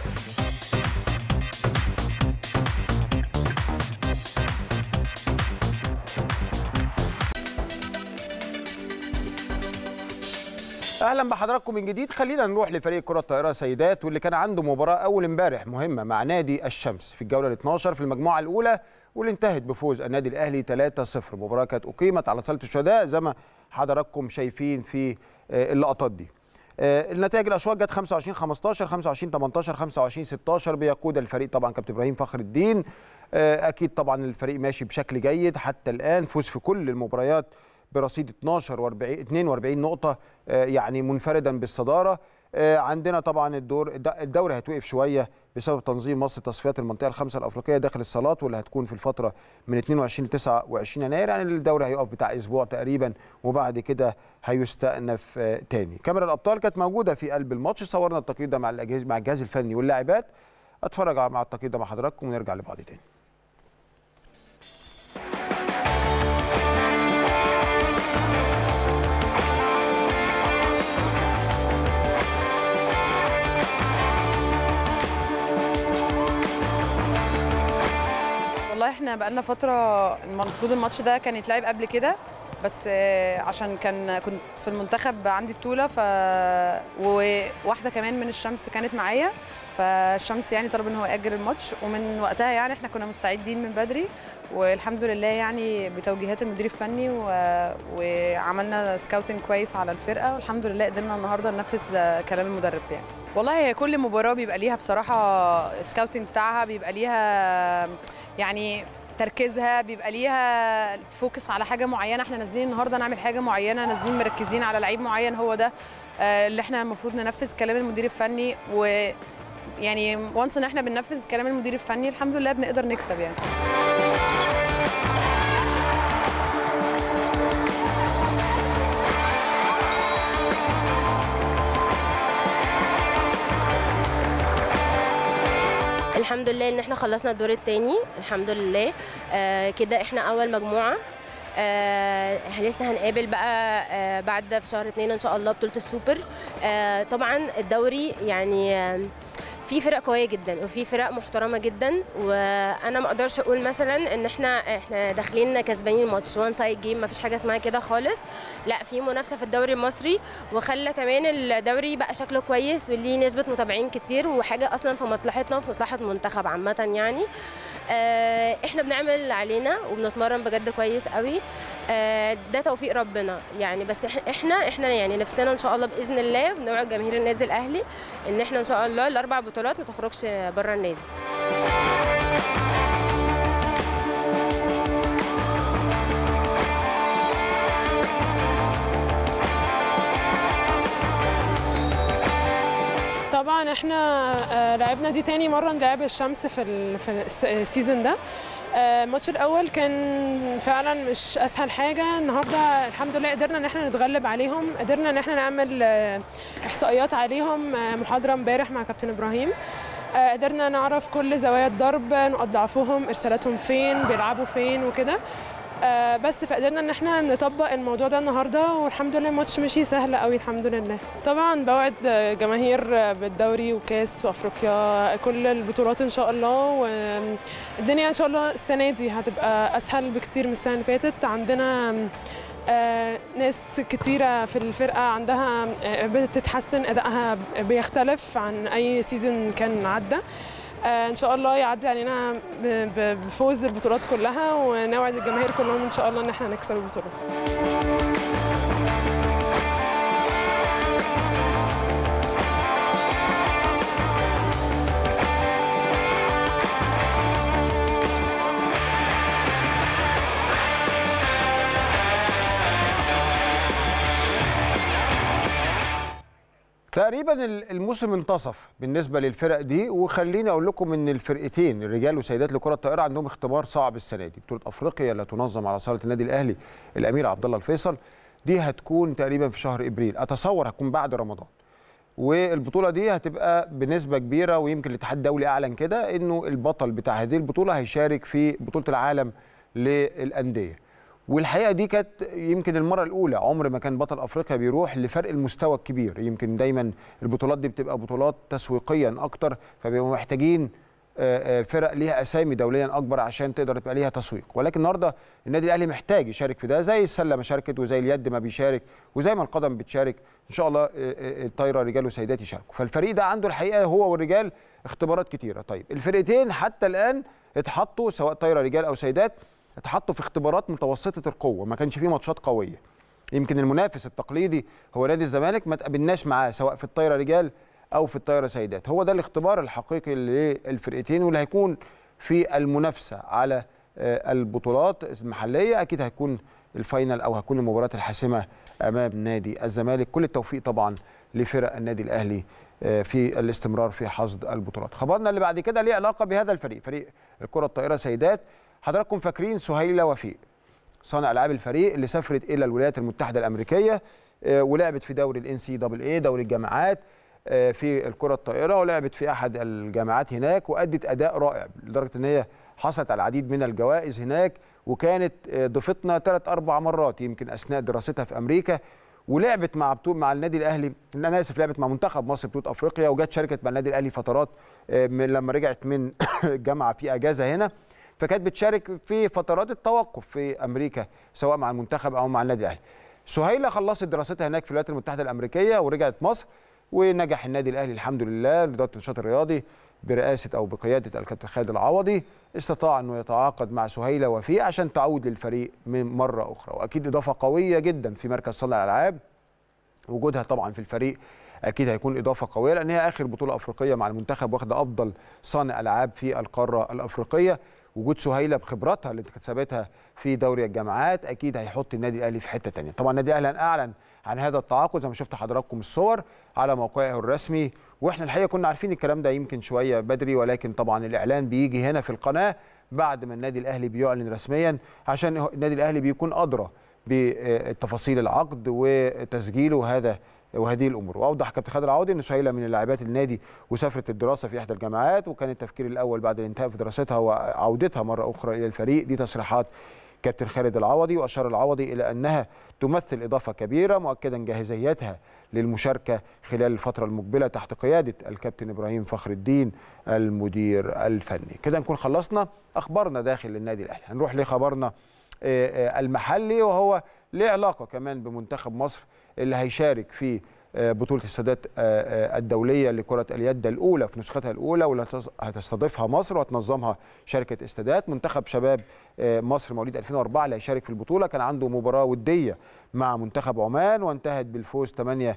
اهلا بحضراتكم من جديد خلينا نروح لفريق كره الطائره سيدات واللي كان عنده مباراه اول امبارح مهمه مع نادي الشمس في الجوله ال 12 في المجموعه الاولى واللي انتهت بفوز النادي الاهلي 3-0 مباراه كانت اقيمت على صاله الشهداء زي ما حضراتكم شايفين في آه، اللقطات دي آه، النتائج الاشواط جت 25 15 25 18 25 16 بيقود الفريق طبعا كابتن ابراهيم فخر الدين آه، اكيد طبعا الفريق ماشي بشكل جيد حتى الان فوز في كل المباريات برصيد 12 و40 42 نقطه آه، يعني منفردا بالصداره آه، عندنا طبعا الدور الد- الدوري هيتوقف شويه بسبب تنظيم مصر تصفيات المنطقه الخمسه الافريقيه داخل الصالات واللي هتكون في الفتره من 22 ل 29 يناير يعني الدوري هيقف بتاع اسبوع تقريبا وبعد كده هيستأنف آه، تاني كاميرا الابطال كانت موجوده في قلب الماتش صورنا التقرير ده مع الاجهزه مع الجهاز الفني واللاعبات اتفرج على- مع التقرير ده مع حضراتكم ونرجع لبعض تاني والله احنا بقالنا فترة المفروض الماتش ده كان يتلعب قبل كده بس آه، عشان كان كنت في المنتخب عندي بطولة ف وواحدة كمان من الشمس كانت معايا فالشمس يعني طلب ان هو يأجل الماتش ومن وقتها يعني احنا كنا مستعدين من بدري والحمد لله يعني بتوجيهات المدير الفني و... وعملنا سكاوتنج كويس على الفرقة والحمد لله قدرنا النهارده ننفذ آه، كلام المدرب يعني والله هي كل مباراة بيبقى ليها بصراحة سكاوتنج بتاعها بيبقى ليها يعني تركيزها بيبقى ليها فوكس على حاجه معينه احنا نازلين النهارده نعمل حاجه معينه نازلين مركزين على لعيب معين هو ده آه، اللي احنا المفروض ننفذ كلام المدير الفني و يعني وانس ان احنا بننفذ كلام المدير الفني الحمد لله بنقدر نكسب يعني الحمد لله ان احنا خلصنا الدور الثاني الحمد لله آه كده احنا اول مجموعه آه لسه هنقابل بقى آه بعد في شهر اتنين ان شاء الله بطوله السوبر آه طبعا الدوري يعني آه في فرق قويه جدا وفي فرق محترمه جدا وانا ما اقدرش اقول مثلا ان احنا احنا داخلين كسبانين الماتش وان سايد جيم ما فيش حاجه اسمها كده خالص لا في منافسه في الدوري المصري وخلى كمان الدوري بقى شكله كويس وليه نسبه متابعين كتير وحاجه اصلا في مصلحتنا وفي مصلحه المنتخب عامه يعني آه احنا بنعمل اللي علينا وبنتمرن بجد كويس قوي آه ده توفيق ربنا يعني بس إح- احنا احنا يعني نفسنا ان شاء الله باذن الله بنوعد جماهير النادي الاهلي ان احنا ان شاء الله الاربع بطولات ما تخرجش بره النادي طبعا احنا آه، لعبنا دي تاني مره نلعب الشمس في ال- في الس- السيزون ده آه، الماتش الاول كان فعلا مش اسهل حاجه النهارده الحمد لله قدرنا ان احنا نتغلب عليهم قدرنا ان احنا نعمل آه، احصائيات عليهم آه، محاضره امبارح مع كابتن ابراهيم آه، قدرنا نعرف كل زوايا الضرب نقط ضعفهم ارسالاتهم فين بيلعبوا فين وكده آه، بس فقدرنا ان احنا نطبق الموضوع ده النهارده والحمد لله الماتش مشي سهل قوي الحمد لله طبعا بوعد آه، جماهير آه، بالدوري وكاس وافريقيا كل البطولات ان شاء الله والدنيا ان شاء الله السنه دي هتبقى اسهل بكتير من السنه اللي فاتت عندنا آه، ناس كتيرة في الفرقة عندها آه، بتتحسن أدائها بيختلف عن أي سيزون كان عدى آه، ان شاء الله يعدي علينا ب- ب- بفوز البطولات كلها ونوعد الجماهير كلهم ان شاء الله ان احنا نكسب البطولات تقريبا ال- الموسم انتصف بالنسبه للفرق دي وخليني اقول لكم ان الفرقتين الرجال والسيدات لكره الطائره عندهم اختبار صعب السنه دي بطوله افريقيا اللي تنظم على صاله النادي الاهلي الامير عبد الله الفيصل دي هتكون تقريبا في شهر ابريل اتصور هتكون بعد رمضان والبطوله دي هتبقى بنسبه كبيره ويمكن الاتحاد الدولي اعلن كده انه البطل بتاع هذه البطوله هيشارك في بطوله العالم للانديه والحقيقه دي كانت يمكن المره الاولى عمر ما كان بطل افريقيا بيروح لفرق المستوى الكبير يمكن دايما البطولات دي بتبقى بطولات تسويقيا اكتر فبيبقوا محتاجين آه، آه، فرق ليها اسامي دوليا اكبر عشان تقدر تبقى ليها تسويق ولكن النهارده النادي الاهلي محتاج يشارك في ده زي السله ما شاركت وزي اليد ما بيشارك وزي ما القدم بتشارك ان شاء الله آه، آه، الطايره رجال وسيدات يشاركوا فالفريق ده عنده الحقيقه هو والرجال اختبارات كتيره طيب الفرقتين حتى الان اتحطوا سواء طايره رجال او سيدات اتحطوا في اختبارات متوسطه القوه ما كانش فيه ماتشات قويه يمكن المنافس التقليدي هو نادي الزمالك ما تقابلناش معاه سواء في الطايره رجال او في الطايره سيدات هو ده الاختبار الحقيقي للفرقتين واللي هيكون في المنافسه على آه، البطولات المحليه اكيد هيكون الفاينل او هتكون المباراه الحاسمه امام نادي الزمالك كل التوفيق طبعا لفرق النادي الاهلي آه، في الاستمرار في حصد البطولات خبرنا اللي بعد كده ليه علاقه بهذا الفريق فريق الكره الطائره سيدات حضراتكم فاكرين سهيله وفيق صانع العاب الفريق اللي سافرت الى الولايات المتحده الامريكيه آه، ولعبت في دوري الان سي دبل اي دوري الجامعات آه، في الكره الطائره ولعبت في احد الجامعات هناك وادت اداء رائع لدرجه ان هي حصلت على العديد من الجوائز هناك وكانت آه، ضيفتنا ثلاث اربع مرات يمكن اثناء دراستها في امريكا ولعبت مع بطول مع النادي الاهلي انا اسف لعبت مع منتخب مصر بطوله افريقيا وجت شاركت مع النادي الاهلي فترات آه، من لما رجعت من الجامعه في اجازه هنا فكانت بتشارك في فترات التوقف في امريكا سواء مع المنتخب او مع النادي الاهلي. سهيله خلصت دراستها هناك في الولايات المتحده الامريكيه ورجعت مصر ونجح النادي الاهلي الحمد لله لاداره النشاط الرياضي برئاسه او بقياده الكابتن خالد العوضي استطاع انه يتعاقد مع سهيله وفيق عشان تعود للفريق من مره اخرى واكيد اضافه قويه جدا في مركز صانع الالعاب وجودها طبعا في الفريق اكيد هيكون اضافه قويه لان هي اخر بطوله افريقيه مع المنتخب واخده افضل صانع العاب في القاره الافريقيه وجود سهيله بخبراتها اللي اكتسبتها في دوري الجامعات اكيد هيحط النادي الاهلي في حته تانية طبعا النادي الاهلي اعلن عن هذا التعاقد زي ما شفت حضراتكم الصور على موقعه الرسمي واحنا الحقيقه كنا عارفين الكلام ده يمكن شويه بدري ولكن طبعا الاعلان بيجي هنا في القناه بعد ما النادي الاهلي بيعلن رسميا عشان النادي الاهلي بيكون ادرى بتفاصيل العقد وتسجيله هذا وهذه الامور واوضح كابتن خالد العوضي ان سهيله من لاعبات النادي وسافرت الدراسه في احدى الجامعات وكان التفكير الاول بعد الانتهاء في دراستها وعودتها مره اخرى الى الفريق دي تصريحات كابتن خالد العوضي واشار العوضي الى انها تمثل اضافه كبيره مؤكدا جاهزيتها للمشاركه خلال الفتره المقبله تحت قياده الكابتن ابراهيم فخر الدين المدير الفني كده نكون خلصنا اخبارنا داخل النادي الاهلي هنروح لخبرنا المحلي وهو له علاقه كمان بمنتخب مصر اللي هيشارك في بطولة السادات الدولية لكرة اليد الأولى في نسختها الأولى واللي هتستضيفها مصر وهتنظمها شركة استادات منتخب شباب مصر مواليد 2004 اللي هيشارك في البطولة كان عنده مباراة ودية مع منتخب عمان وانتهت بالفوز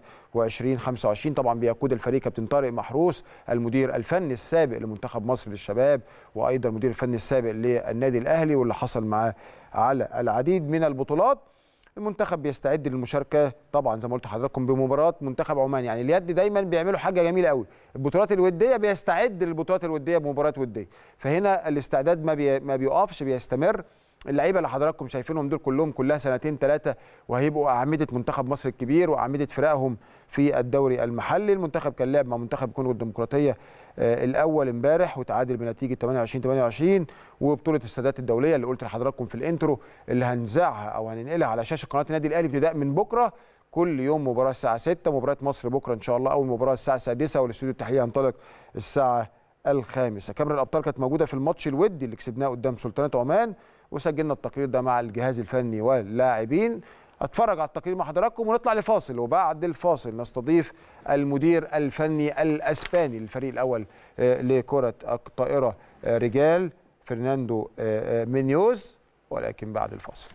28 25 طبعا بيقود الفريق كابتن طارق محروس المدير الفني السابق لمنتخب مصر للشباب وايضا المدير الفني السابق للنادي الاهلي واللي حصل معاه على العديد من البطولات المنتخب بيستعد للمشاركه طبعا زي ما قلت لحضراتكم بمباراه منتخب عمان يعني اليد دايما بيعملوا حاجه جميله قوي البطولات الوديه بيستعد للبطولات الوديه بمباراه وديه فهنا الاستعداد ما بي ما بيقفش بيستمر اللعيبه اللي حضراتكم شايفينهم دول كلهم كلها سنتين ثلاثه وهيبقوا اعمده منتخب مصر الكبير واعمده فرقهم في الدوري المحلي المنتخب كان لعب مع منتخب كونغو الديمقراطيه آه الاول امبارح وتعادل بنتيجه 28 28 وبطوله السادات الدوليه اللي قلت لحضراتكم في الانترو اللي هنذاعها او هننقلها على شاشه قناه النادي الاهلي ابتداء من بكره كل يوم مباراه الساعه 6 مباراه مصر بكره ان شاء الله اول مباراه الساعه السادسه والاستوديو التحليلي هينطلق الساعه الخامسه كاميرا الابطال كانت موجوده في الماتش الودي اللي كسبناه قدام سلطنه عمان وسجلنا التقرير ده مع الجهاز الفني واللاعبين اتفرج على التقرير مع حضراتكم ونطلع لفاصل وبعد الفاصل نستضيف المدير الفني الاسباني للفريق الاول لكره الطائره رجال فرناندو مينيوز ولكن بعد الفاصل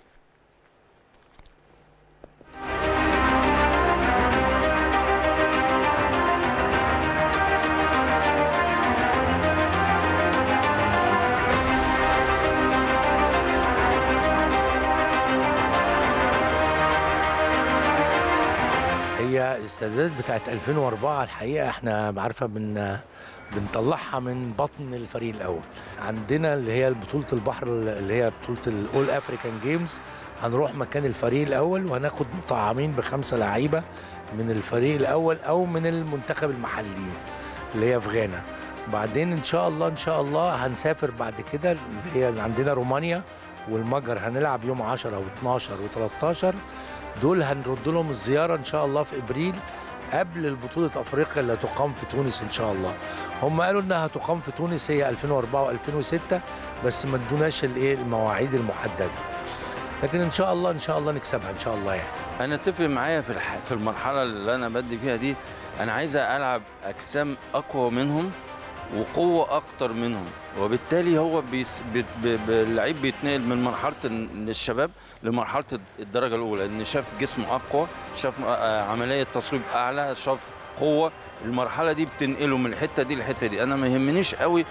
هي الاستعدادات بتاعت 2004 الحقيقه احنا عارفه بن بنطلعها من بطن الفريق الاول عندنا اللي هي بطوله البحر اللي هي بطوله الاول افريكان جيمز هنروح مكان الفريق الاول وهناخد مطعمين بخمسه لعيبه من الفريق الاول او من المنتخب المحليين اللي هي في غانا بعدين ان شاء الله ان شاء الله هنسافر بعد كده اللي هي عندنا رومانيا والمجر هنلعب يوم 10 و12 و13 دول هنرد لهم الزياره ان شاء الله في ابريل قبل البطولة افريقيا اللي هتقام في تونس ان شاء الله هم قالوا انها هتقام في تونس هي 2004 و2006 بس ما ادوناش الايه المواعيد المحدده لكن ان شاء الله ان شاء الله نكسبها ان شاء الله يعني انا اتفق معايا في الح... في المرحله اللي انا بدي فيها دي انا عايز العب اجسام اقوى منهم وقوه اكتر منهم وبالتالي هو بيس... بي... بي... اللعيب بيتنقل من مرحله الشباب لمرحله الدرجه الاولى ان شاف جسمه اقوى شاف عمليه تصويب اعلى شاف قوه المرحله دي بتنقله من الحته دي للحته دي انا ما يهمنيش قوي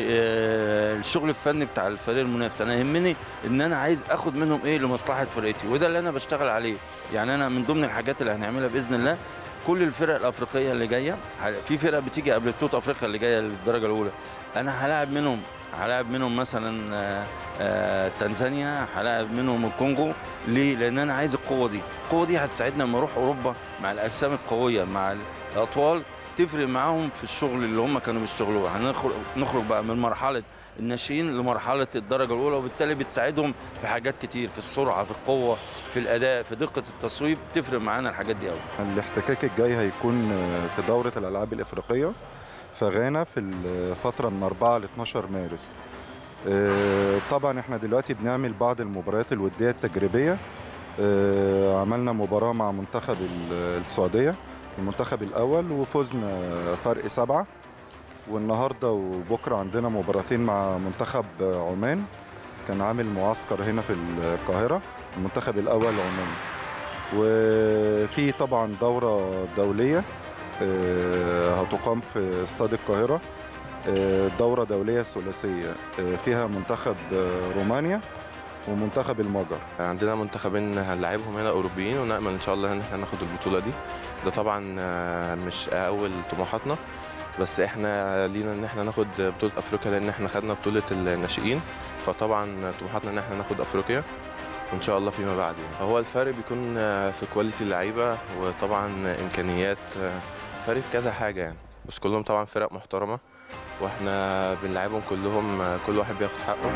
الشغل الفني بتاع الفريق المنافس انا يهمني ان انا عايز اخد منهم ايه لمصلحه فرقتي وده اللي انا بشتغل عليه يعني انا من ضمن الحاجات اللي هنعملها باذن الله كل الفرق الافريقيه اللي جايه في فرق بتيجي قبل بطوله افريقيا اللي جايه للدرجه الاولى انا هلاعب منهم هلاعب منهم مثلا آآ آآ تنزانيا هلاعب منهم الكونغو ليه؟ لان انا عايز القوه دي، القوه دي هتساعدنا لما اروح اوروبا مع الاجسام القويه مع الاطوال تفرق معاهم في الشغل اللي هم كانوا بيشتغلوه، هنخرج نخرج بقى من مرحله الناشئين لمرحله الدرجه الاولى وبالتالي بتساعدهم في حاجات كتير في السرعه في القوه في الاداء في دقه التصويب تفرق معانا الحاجات دي قوي. الاحتكاك الجاي هيكون في دوره الالعاب الافريقيه في غانا في الفترة من 4 ل 12 مارس طبعا احنا دلوقتي بنعمل بعض المباريات الودية التجريبية عملنا مباراة مع منتخب السعودية المنتخب الأول وفزنا فرق سبعة والنهاردة وبكرة عندنا مباراتين مع منتخب عمان كان عامل معسكر هنا في القاهرة المنتخب الأول عمان وفي طبعا دورة دولية هتقام في استاد القاهرة دورة دولية ثلاثية فيها منتخب رومانيا ومنتخب المجر عندنا منتخبين هنلاعبهم هنا اوروبيين ونامل ان شاء الله ان احنا ناخد البطوله دي ده طبعا مش اول طموحاتنا بس احنا لينا ان احنا ناخد بطوله افريقيا لان احنا خدنا بطوله الناشئين فطبعا طموحاتنا ان احنا ناخد افريقيا وان شاء الله فيما بعد يعني. هو الفرق بيكون في كواليتي اللعيبه وطبعا امكانيات فرق في كذا حاجه يعني بس كلهم طبعا فرق محترمه واحنا بنلعبهم كلهم كل واحد بياخد حقه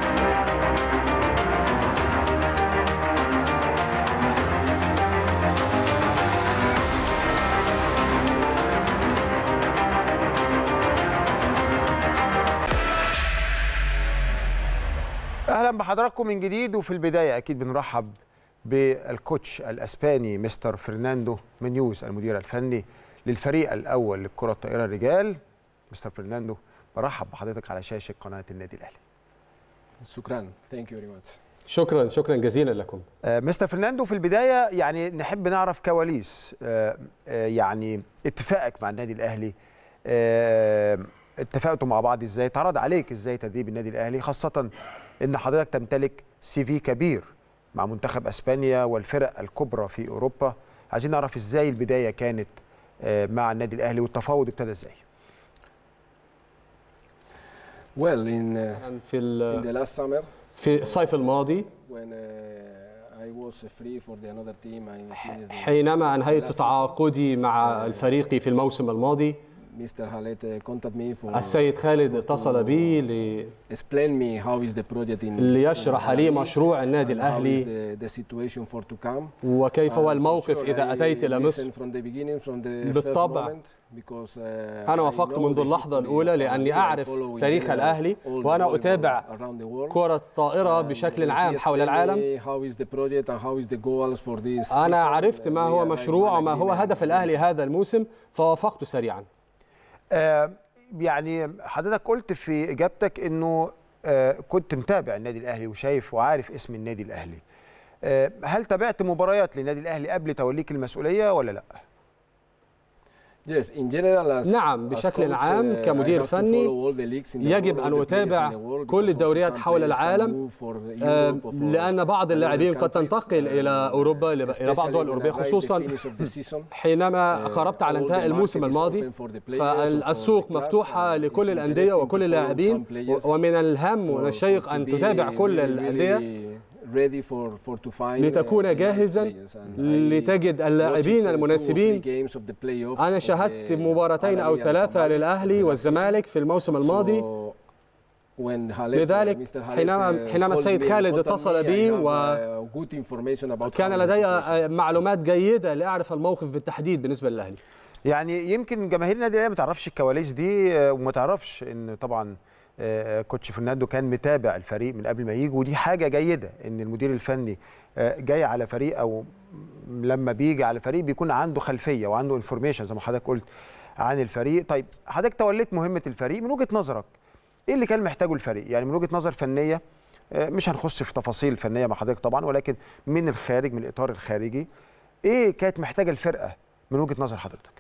اهلا بحضراتكم من جديد وفي البدايه اكيد بنرحب بالكوتش الاسباني مستر فرناندو منيوز المدير الفني للفريق الاول للكره الطائره الرجال مستر فرناندو برحب بحضرتك على شاشه قناه النادي الاهلي شكرا ثانك يو فيري ماتش شكرا شكرا جزيلا لكم آه مستر فرناندو في البدايه يعني نحب نعرف كواليس آه آه يعني اتفاقك مع النادي الاهلي آه اتفقتوا مع بعض ازاي اتعرض عليك ازاي تدريب النادي الاهلي خاصه ان حضرتك تمتلك سي في كبير مع منتخب اسبانيا والفرق الكبرى في اوروبا عايزين نعرف ازاي البدايه كانت مع النادي الاهلي والتفاوض ابتدى ازاي well in في ال in the last summer في الصيف الماضي when uh, I was free for the another team I finished the حينما انهيت تعاقدي مع الفريق في الموسم الماضي Mr. Halet contact me for السيد خالد اتصل بي ل explain me how is the project in ليشرح لي مشروع النادي الأهلي the, the situation for to come وكيف هو الموقف إذا أتيت إلى مصر from the beginning from the بالطبع because, uh, أنا وافقت منذ اللحظة الأولى لأني أعرف تاريخ الأهلي وأنا أتابع كرة الطائرة بشكل عام حول العالم أنا عرفت ما هو مشروع وما هو هدف الأهلي هذا الموسم فوافقت سريعا آه يعني حضرتك قلت في اجابتك انه آه كنت متابع النادي الاهلي وشايف وعارف اسم النادي الاهلي آه هل تابعت مباريات للنادي الاهلي قبل توليك المسؤوليه ولا لا Yes, in general, as, نعم بشكل عام كمدير فني يجب أن أتابع كل الدوريات حول العالم لأن بعض اللاعبين قد تنتقل إلى أوروبا إلى بعض الدول الأوروبية خصوصا حينما قربت على انتهاء الموسم الماضي فالسوق مفتوحة لكل الأندية وكل اللاعبين ومن الهام والشيق أن تتابع كل الأندية ready for, for to find لتكون جاهزا لتجد اللاعبين المناسبين أنا شاهدت مباراتين أو ثلاثة للأهلي والزمالك في الموسم الماضي لذلك حينما حينما السيد خالد اتصل بي وكان لدي معلومات جيدة لأعرف الموقف بالتحديد بالنسبة للأهلي يعني يمكن جماهير النادي الاهلي ما تعرفش الكواليس دي وما تعرفش ان طبعا كوتش فرناندو كان متابع الفريق من قبل ما يجي ودي حاجه جيده ان المدير الفني جاي على فريق او لما بيجي على فريق بيكون عنده خلفيه وعنده انفورميشن زي ما حضرتك قلت عن الفريق طيب حضرتك توليت مهمه الفريق من وجهه نظرك ايه اللي كان محتاجه الفريق يعني من وجهه نظر فنيه مش هنخش في تفاصيل فنيه مع حضرتك طبعا ولكن من الخارج من الاطار الخارجي ايه كانت محتاجه الفرقه من وجهه نظر حضرتك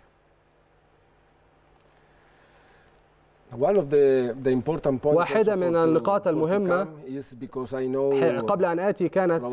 One of the, the important points واحدة من النقاط المهمة قبل أن آتي كانت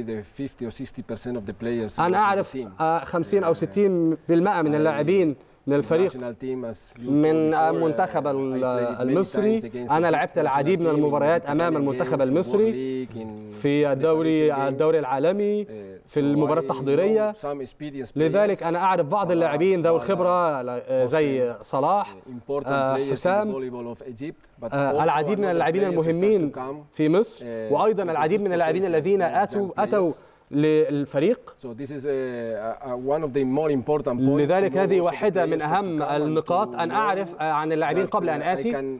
أن أعرف 50 أو 60% من اللاعبين من الفريق من المنتخب المصري أنا لعبت العديد من المباريات أمام المنتخب المصري في الدوري الدوري العالمي في المباراة التحضيرية لذلك أنا أعرف بعض اللاعبين ذوي الخبرة زي صلاح حسام العديد من اللاعبين المهمين في مصر وأيضا العديد من اللاعبين الذين أتوا أتوا للفريق لذلك هذه واحدة من أهم النقاط أن أعرف عن اللاعبين قبل أن آتي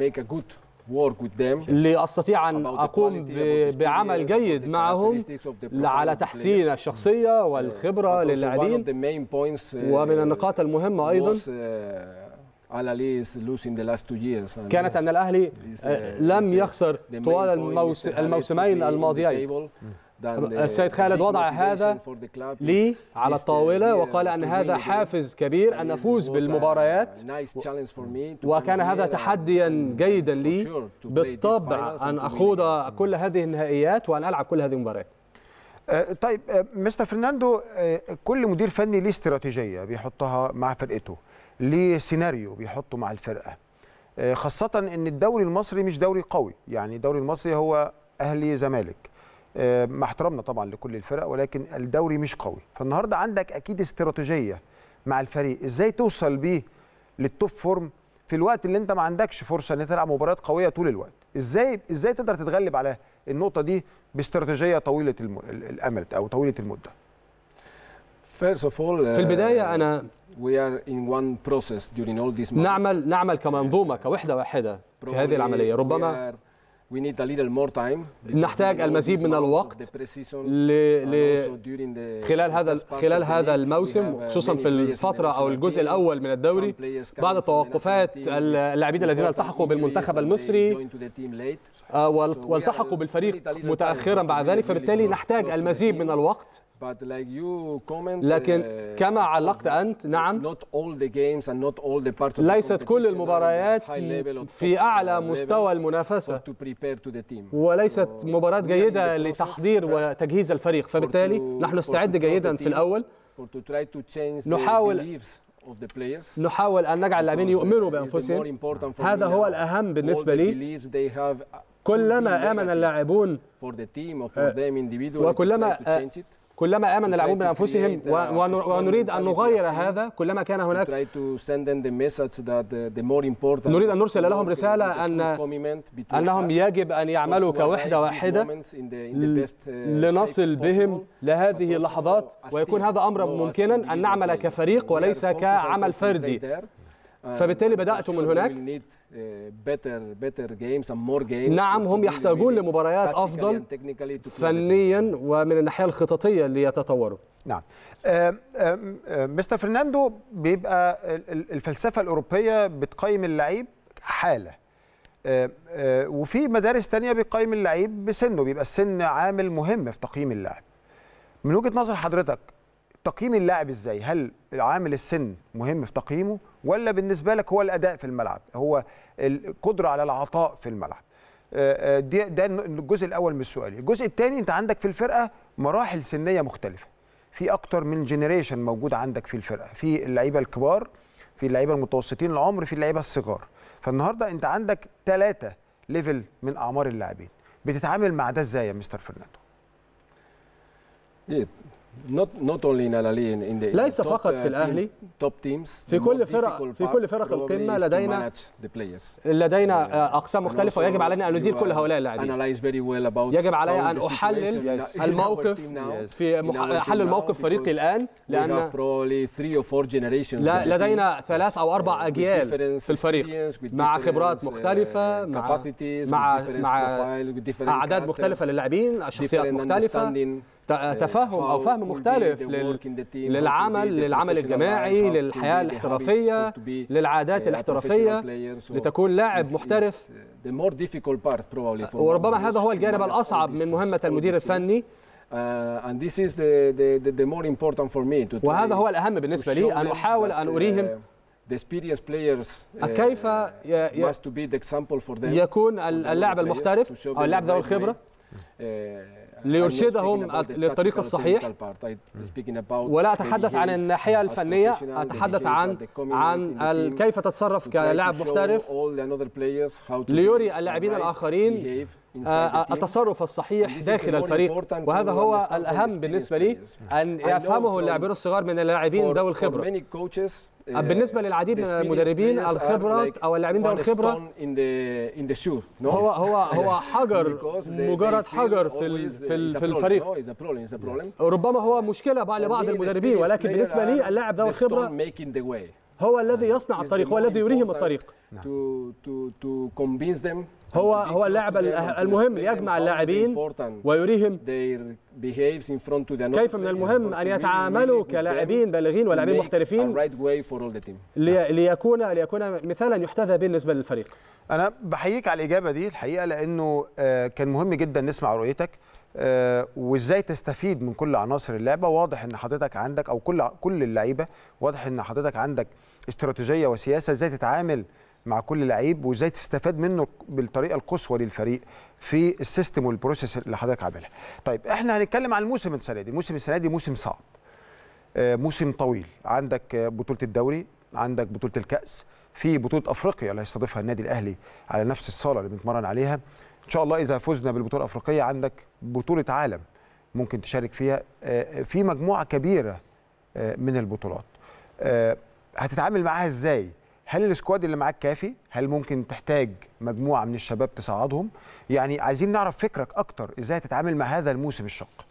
لأستطيع أن أقوم بعمل جيد معهم على تحسين الشخصية والخبرة للاعبين ومن النقاط المهمة أيضا كانت أن الأهلي لم يخسر طوال الموسمين الماضيين السيد خالد وضع هذا لي على الطاولة وقال أن هذا حافز كبير أن أفوز بالمباريات وكان هذا تحديا جيدا لي بالطبع أن أخوض كل هذه النهائيات وأن ألعب كل هذه المباريات طيب مستر فرناندو كل مدير فني ليه استراتيجية بيحطها مع فرقته لسيناريو بيحطه مع الفرقه آه، خاصه ان الدوري المصري مش دوري قوي يعني الدوري المصري هو اهلي زمالك آه، مع احترامنا طبعا لكل الفرق ولكن الدوري مش قوي فالنهارده عندك اكيد استراتيجيه مع الفريق ازاي توصل بيه للتوب فورم في الوقت اللي انت ما عندكش فرصه ان انت تلعب مباريات قويه طول الوقت ازاي ازاي تقدر تتغلب على النقطه دي باستراتيجيه طويله الم... الامل او طويله المده First of all, في البدايه انا we are in one process during all these months. نعمل نعمل كمنظومه كوحده واحده في هذه العمليه Probably ربما we are- we need a little more time. نحتاج المزيد من الوقت ل... ل... خلال هذا خلال هذا الموسم خصوصا في الفتره او الجزء الاول من الدوري بعد توقفات اللاعبين الذين التحقوا بالمنتخب المصري آه، وال- والتحقوا بالفريق متاخرا بعد ذلك فبالتالي نحتاج المزيد من الوقت But like you comment, لكن uh, كما علقت انت نعم not all the games and not all the parts of the ليست كل competition are المباريات high level of في top, اعلى uh, مستوى level المنافسه to prepare to the team. وليست مباراة جيدة لتحضير وتجهيز الفريق فبالتالي نحن نستعد جيدا في الأول For to try to change the نحاول- beliefs of the players. نحاول أن نجعل اللاعبين يؤمنوا Because, uh, it's the بأنفسهم more important for هذا me هو now. الأهم All بالنسبة the لي beliefs they have كلما آمن اللاعبون for the team or for آه، them individually to وكلما try to آه، change it. كلما آمن To اللاعبون try to بأنفسهم create, و- uh, ون- strong ونريد أن mentality نغير as team. هذا كلما كان To هناك try to send them the message that the, the more important نريد is أن to نرسل لهم work رسالة with the أن full commitment between أنهم us يجب أن يعملوا for to كوحدة arrive these واحدة moments in the- in the best, uh, لنصل shape بهم possible. لهذه اللحظات ويكون هذا أمرا ممكنا أن نعمل كفريق وليس كعمل فردي فبالتالي بدأت من هناك نعم هم يحتاجون لمباريات أفضل فنيا ومن الناحية الخططية ليتطوروا نعم آم، آم، آم، مستر فرناندو بيبقى ال- ال- الفلسفه الاوروبيه بتقيم اللعيب حاله آم، آه، وفي مدارس تانية بيقيم اللعيب بسنه بيبقى السن عامل مهم في تقييم اللاعب من وجهه نظر حضرتك تقييم اللاعب ازاي هل عامل السن مهم في تقييمه ولا بالنسبه لك هو الاداء في الملعب هو القدره على العطاء في الملعب آه، آه، دي- ده الجزء الاول من السؤال الجزء الثاني انت عندك في الفرقه مراحل سنيه مختلفه في اكتر من جنريشن موجود عندك في الفرقه في اللعيبه الكبار في اللعيبه المتوسطين العمر في اللعيبه الصغار فالنهارده انت عندك ثلاثه ليفل من اعمار اللاعبين بتتعامل مع ده ازاي يا مستر فرناندو Yeah. Not not only in Al Ahly in, in the in ليس the top, فقط uh, في الأهلي. team- top teams في the كل more فرق- difficult في part كل فرق probably القمة is to لدينا- manage the players. لدينا آه، أقسام مختلفة ويجب علينا أن ندير كل هؤلاء اللاعبين analyze very well about يجب علي how أن the أحلل situation in our الموقف team now, في in مح- our team حل now, الموقف فريقي because الآن we have لأن probably three or four generations لا of لدينا team ثلاث أو أربع أجيال different في الفريق experience, with مع different, خبرات uh, مختلفة مع capacities, مع with different مع profile, with different أعداد characters, مختلفة لللاعبين شخصيات different مختلفة understanding, ت- uh, تفهم أو how فهم could be مختلف the لل- work in the team, how could للعمل be the للعمل professional الجماعي life, how could للحياة be the الاحترافية habits, how to be, للعادات uh, a الاحترافية professional player. So لتكون لاعب this is, محترف uh, the more difficult part probably for وربما managers هذا هو to الجانب manage all الأصعب these- من مهمة all المدير these things. الفني Uh, and this is the, the, the, the more important for me to try وهذا هو الأهم بالنسبة to لي show أن them أحاول that, أن uh, أريهم the experienced players uh, كيف ي- ي- must to be the example for them يكون for ال- the اللاعب players, المحترف to show أو them اللاعب the ذوي right الخبرة way. Uh, ليرشدهم I'm not speaking about the للطريق tactical, الصحيح technical part. I'm speaking about ولا the أتحدث عن behaves الناحية as الفنية professional, the أتحدث behaves عن as the community عن in the ال- team, كيف تتصرف to try to كلاعب show محترف all the other players how to ليري be اللاعبين right الآخرين behave inside آه، the team. التصرف الصحيح And this is داخل the more الفريق important وهذا to هو understand from الأهم experienced بالنسبة لي players. أن I know يفهمه from- اللاعبين الصغار من اللاعبين for- ذوي for الخبرة many coaches, uh, بالنسبة للعديد the من experienced المدربين players are الخبرات like أو اللاعبين ذوي one الخبرة stone in the in the shoe. No? هو هو هو Yes. حجر Because they- مجرد they feel حجر في ال- always, uh, في ال- it's a في problem. الفريق No, it's a problem, it's a problem. ربما هو مشكلة بعض لبعض For me, the المدربين experienced ولكن player بالنسبة لي are اللاعب ذوي the الخبرة stone making the way. هو الذي يصنع الطريق هو الذي يريهم الطريق to to to convince them هو هو اللاعب المهم ليجمع اللاعبين ويريهم their behaves in front to the كيف من المهم ان يتعاملوا كلاعبين بالغين ولاعبين محترفين right way for all the team. لي- ليكون ليكون مثالا يحتذى به بالنسبه للفريق انا بحييك على الاجابه دي الحقيقه لانه آه، كان مهم جدا نسمع رؤيتك آه، وازاي تستفيد من كل عناصر اللعبه واضح ان حضرتك عندك او كل كل اللعيبه واضح ان حضرتك عندك استراتيجيه وسياسه ازاي تتعامل مع كل لعيب وازاي تستفاد منه بالطريقه القصوى للفريق في السيستم والبروسيس اللي حضرتك عاملها. طيب احنا هنتكلم عن الموسم السنه دي، الموسم السنه دي موسم صعب. آه، موسم طويل عندك آه، بطوله الدوري عندك بطوله الكاس في بطوله افريقيا اللي هيستضيفها النادي الاهلي على نفس الصاله اللي بنتمرن عليها ان شاء الله اذا فزنا بالبطوله الافريقيه عندك بطوله عالم ممكن تشارك فيها آه، في مجموعه كبيره آه، من البطولات آه، هتتعامل معاها ازاي هل السكواد اللي معاك كافي هل ممكن تحتاج مجموعه من الشباب تصعدهم يعني عايزين نعرف فكرك اكتر ازاي تتعامل مع هذا الموسم الشاق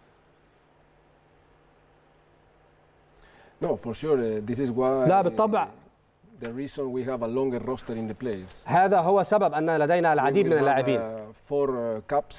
No, for sure. Uh, this is why. لا بالطبع The reason we have a longer roster in the players. هذا هو سبب ان لدينا العديد We من will have, اللاعبين uh, four uh, cups.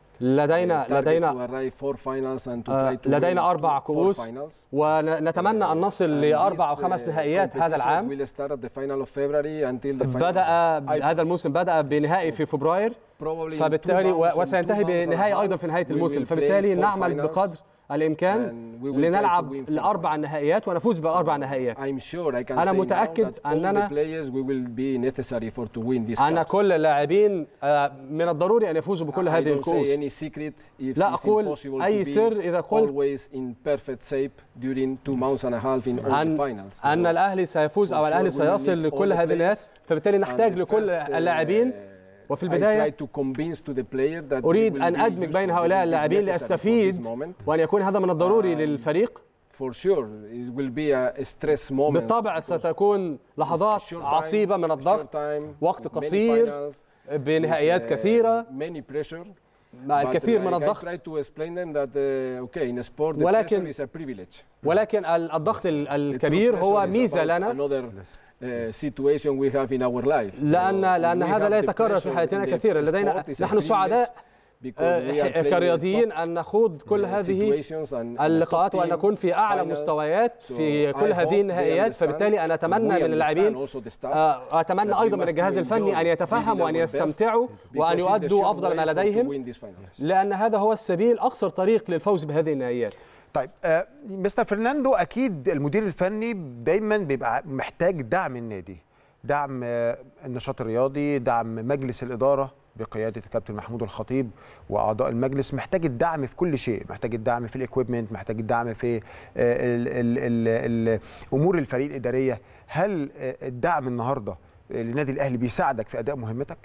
لدينا target لدينا to arrive four finals and to آه، try to لدينا win أربع two- four كؤوس finals. ونتمنى أن نصل And لأربع this, وخمس uh, نهائيات هذا competitions العام will start at the final of February until the final بدأ of- I- هذا الموسم بدأ بنهائي في فبراير Probably in two فبالتالي months و- and وسينتهي two months and a بنهائي half أيضا في نهاية we will الموسم play فبالتالي four نعمل finals بقدر الإمكان and we will try to لنلعب win four الأربع نهائيات ونفوز بالأربع نهائيات I'm sure I can أنا say now متأكد that all أننا the players we will be necessary for to win this أن cups. كل اللاعبين آه، من الضروري أن يفوزوا بكل I هذه don't الكؤوس say any secret if لا it's أقول impossible أي to be سر إذا قلت always in perfect shape during two months and a half in all the أن finals. أن الأهلي سيفوز أو For الأهلي sure we will سيصل need لكل all the هذه النهائيات players فبالتالي نحتاج and the لكل first, uh, اللاعبين وفي I البداية try to convince to the player that أريد they will أن be أدمج useful, بين they هؤلاء will be اللاعبين necessary for لأستفيد this moment. وأن يكون هذا من الضروري للفريق For sure it will be a stress moment. بالطبع ستكون لحظات short time, عصيبة من short الضغط time, وقت many قصير finals, بنهائيات with, uh, كثيرة many pressure. مع But, الكثير uh, من I الضغط try to explain them that uh, okay in sport the ولكن- pressure is a privilege. ولكن ال- الضغط ال- The true الكبير pressure هو is ميزة about لنا another uh, situation we have in our life. لأن So لأن we هذا have لا the يتكرر في pressure حياتنا in the كثيرا لدينا sport is a نحن privilege سعداء because آه، we are playing كرياضيين top أن نخوض كل uh, هذه situations and- and اللقاءات top وأن team نكون في أعلى finals. مستويات So في I كل hope هذه they النهائيات understand فبالتالي أنا and أتمنى we من اللاعبين understand also the staff آه، أتمنى that we أيضا من must الجهاز to الفني enjoy أن يتفهم giving وأن our best يستمتعوا وأن because it's the يؤدوا sure أفضل ما way for to لديهم win these finals. لأن هذا هو السبيل أقصر طريق للفوز بهذه النهائيات طيب آه، مستر فرناندو اكيد المدير الفني دايما بيبقى محتاج دعم النادي دعم آه، النشاط الرياضي دعم مجلس الاداره بقياده الكابتن محمود الخطيب واعضاء المجلس محتاج الدعم في كل شيء محتاج الدعم في الاكويبمنت محتاج الدعم في آه، ال- ال- ال- ال- امور الفريق الاداريه هل آه، الدعم النهارده للنادي الاهلي بيساعدك في اداء مهمتك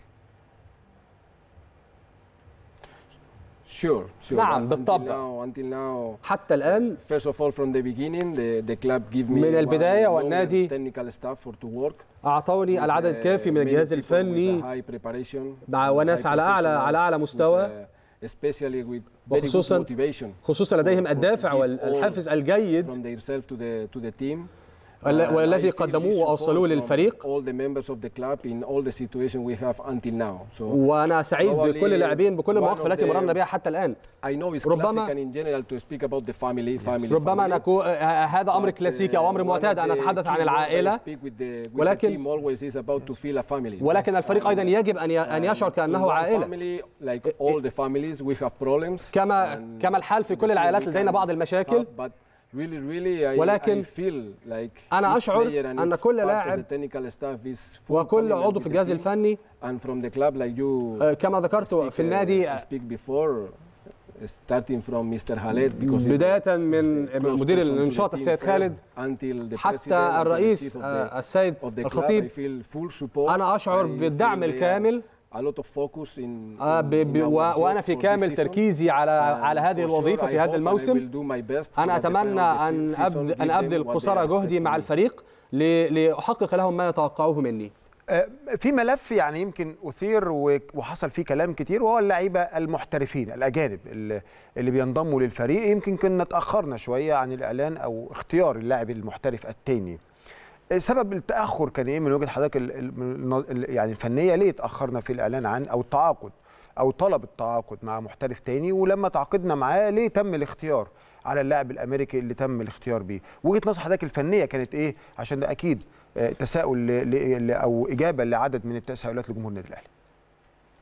Sure, sure. نعم، Until بالطبع. now- until now, حتى الآن first of all, from the beginning, the, the club give me من البداية one longer والنادي technical staff for to work. أعطوني العدد with, uh, الكافي من many الجهاز people with a الفني high preparation, مع and وناس high على أعلى على أعلى professionals, مستوى with, uh, especially with very good وخصوصا motivation خصوصا لديهم for- for الدافع give all والحافز الجيد from themselves to the to the team. وال- And والذي I feel قدموه this support وأوصلوه from للفريق all the members of the club in all the situation we have until now. So وأنا سعيد probably بكل اللاعبين بكل one المواقف of التي the- مررنا بها حتى الآن I know it's ربما- classical in general to speak about the family, family, ربما family. نكون هذا أمر But, كلاسيكي أو أمر uh, معتاد one أن of the نتحدث عن key words I العائلة speak with the- with the ولكن- team always is about to feel a family. ولكن الفريق أيضا يجب أن ي- أن يشعر In كأنه one عائلة family, like all the families, we have problems. كما and كما الحال في the كل team العائلات we لدينا can بعض المشاكل help, but really, really, I, ولكن I feel like أنا each أشعر player and أن each كل part of لاعب the technical staff is full وكل commitment عضو with في the الجهاز team. الفني and from the club like you آه، كما ذكرت speak, في النادي uh, speak before starting from Mr. Khaled because he's بداية من close مدير person to the الإنشاط team السيد first خالد until the حتى president, until the الرئيس chief of آه، the- السيد of the club. I الخطيب feel full support. أنا أشعر I بالدعم feel they are الكامل a lot of focus in, آه، ب- ب- in our و- job وأنا في for this كامل season. تركيزي على And على هذه for sure الوظيفة في I هذا hope and I الموسم will do my best أنا so that the final أتمنى of the أن season أبذ give أن them أبذل what they قصارى expect جهدي from مع me. الفريق ل- لأحقق لهم ما يتوقعوه مني آه، في ملف يعني يمكن اثير و- وحصل فيه كلام كتير وهو اللعيبه المحترفين الاجانب اللي اللي بينضموا للفريق يمكن كنا اتاخرنا شويه عن الاعلان او اختيار اللاعب المحترف الثاني سبب التاخر كان ايه من وجهه حضرتك ال- ال- ال- يعني الفنيه ليه اتاخرنا في الاعلان عن او التعاقد او طلب التعاقد مع محترف تاني ولما تعاقدنا معاه ليه تم الاختيار على اللاعب الامريكي اللي تم الاختيار بيه وجهه نظر حضرتك الفنيه كانت ايه عشان ده اكيد آه، تساؤل ل- ل- ل- او اجابه لعدد من التساؤلات لجمهور النادي الاهلي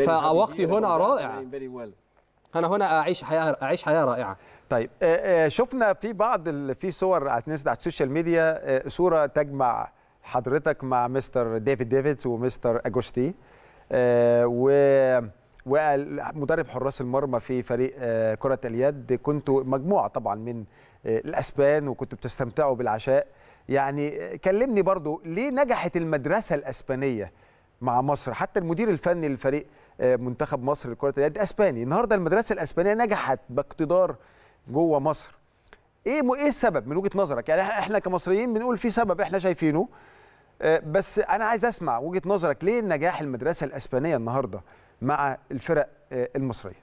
فوقتي هنا رائع انا هنا اعيش حياه اعيش حياه رائعه طيب آه، آه، شفنا في بعض ال- في صور على نزلت على السوشيال ميديا آه، صوره تجمع حضرتك مع مستر ديفيد ديفيدز ومستر اجوستي آه، و ومدرب حراس المرمى في فريق آه، كرة اليد كنتوا مجموعة طبعا من آه، الأسبان وكنتوا بتستمتعوا بالعشاء يعني آه، كلمني برضو ليه نجحت المدرسة الأسبانية مع مصر حتى المدير الفني للفريق آه، منتخب مصر لكرة اليد أسباني النهاردة المدرسة الأسبانية نجحت باقتدار جوه مصر ايه م- ايه السبب من وجهه نظرك يعني إح- احنا كمصريين بنقول في سبب احنا شايفينه آه، بس انا عايز اسمع وجهه نظرك ليه نجاح المدرسه الاسبانيه النهارده مع الفرق آه، المصريه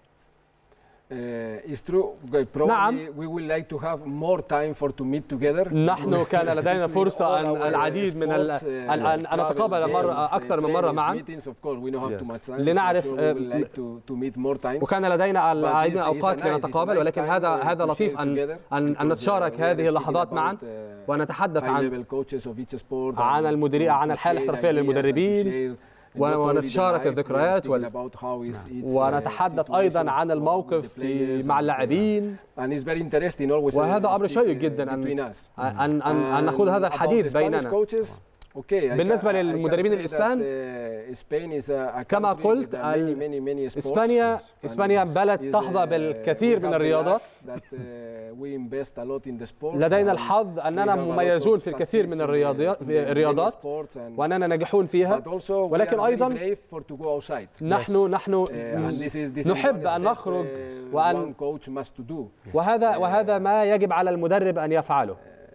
Uh, it's true. Okay, probably نعم. we would like to have more time for to meet together. نحن كان لدينا فرصة أن العديد من ال- Sports, uh, أن أن أن نتقابل مرة games, أكثر من مرة trainings, معا meetings, of course, we don't have too much time. لنعرف For sure, آه، we would like to, to meet more times. وكان لدينا العديد من But it's- it's a الأوقات nice- لنتقابل it's a nice ولكن time, هذا uh, هذا to لطيف share أن together أن أن because, uh, نتشارك we are هذه speaking اللحظات about, معا uh, ونتحدث عن high-level coaches of each sport عن and المديرية to- عن to الحالة share الاحترافية ideas and to للمدربين share و- not only the ونتشارك life, we are الذكريات speaking وال... about how is each, uh, ونتحدث أيضا situation عن for الموقف the في players مع and, uh, اللاعبين and it's very interesting always uh, وهذا أمر speak, شيق uh, جدا أن between us. أن أن, أن نخوض هذا And about الحديث the Spanish بيننا coaches, okay, I بالنسبة can- I can للمدربين say الإسبان that, uh, Spain is a- a كما country قلت with many, ال- many, many sports إسبانيا and إسبانيا بلد is, تحظى uh, بالكثير we من have the الرياضات luck that, uh, we invest a lot in the sport لدينا and الحظ أننا we have a lot of مميزون في الكثير success من in the- الرياضيات in the في many الرياضات sports and- وأننا ناجحون فيها but also we ولكن are very أيضا brave for to go outside. نحن نحن Uh, and this is- this is نحب one أن step, نخرج uh, وأن one coach must to do. وهذا وهذا ما يجب على المدرب أن يفعله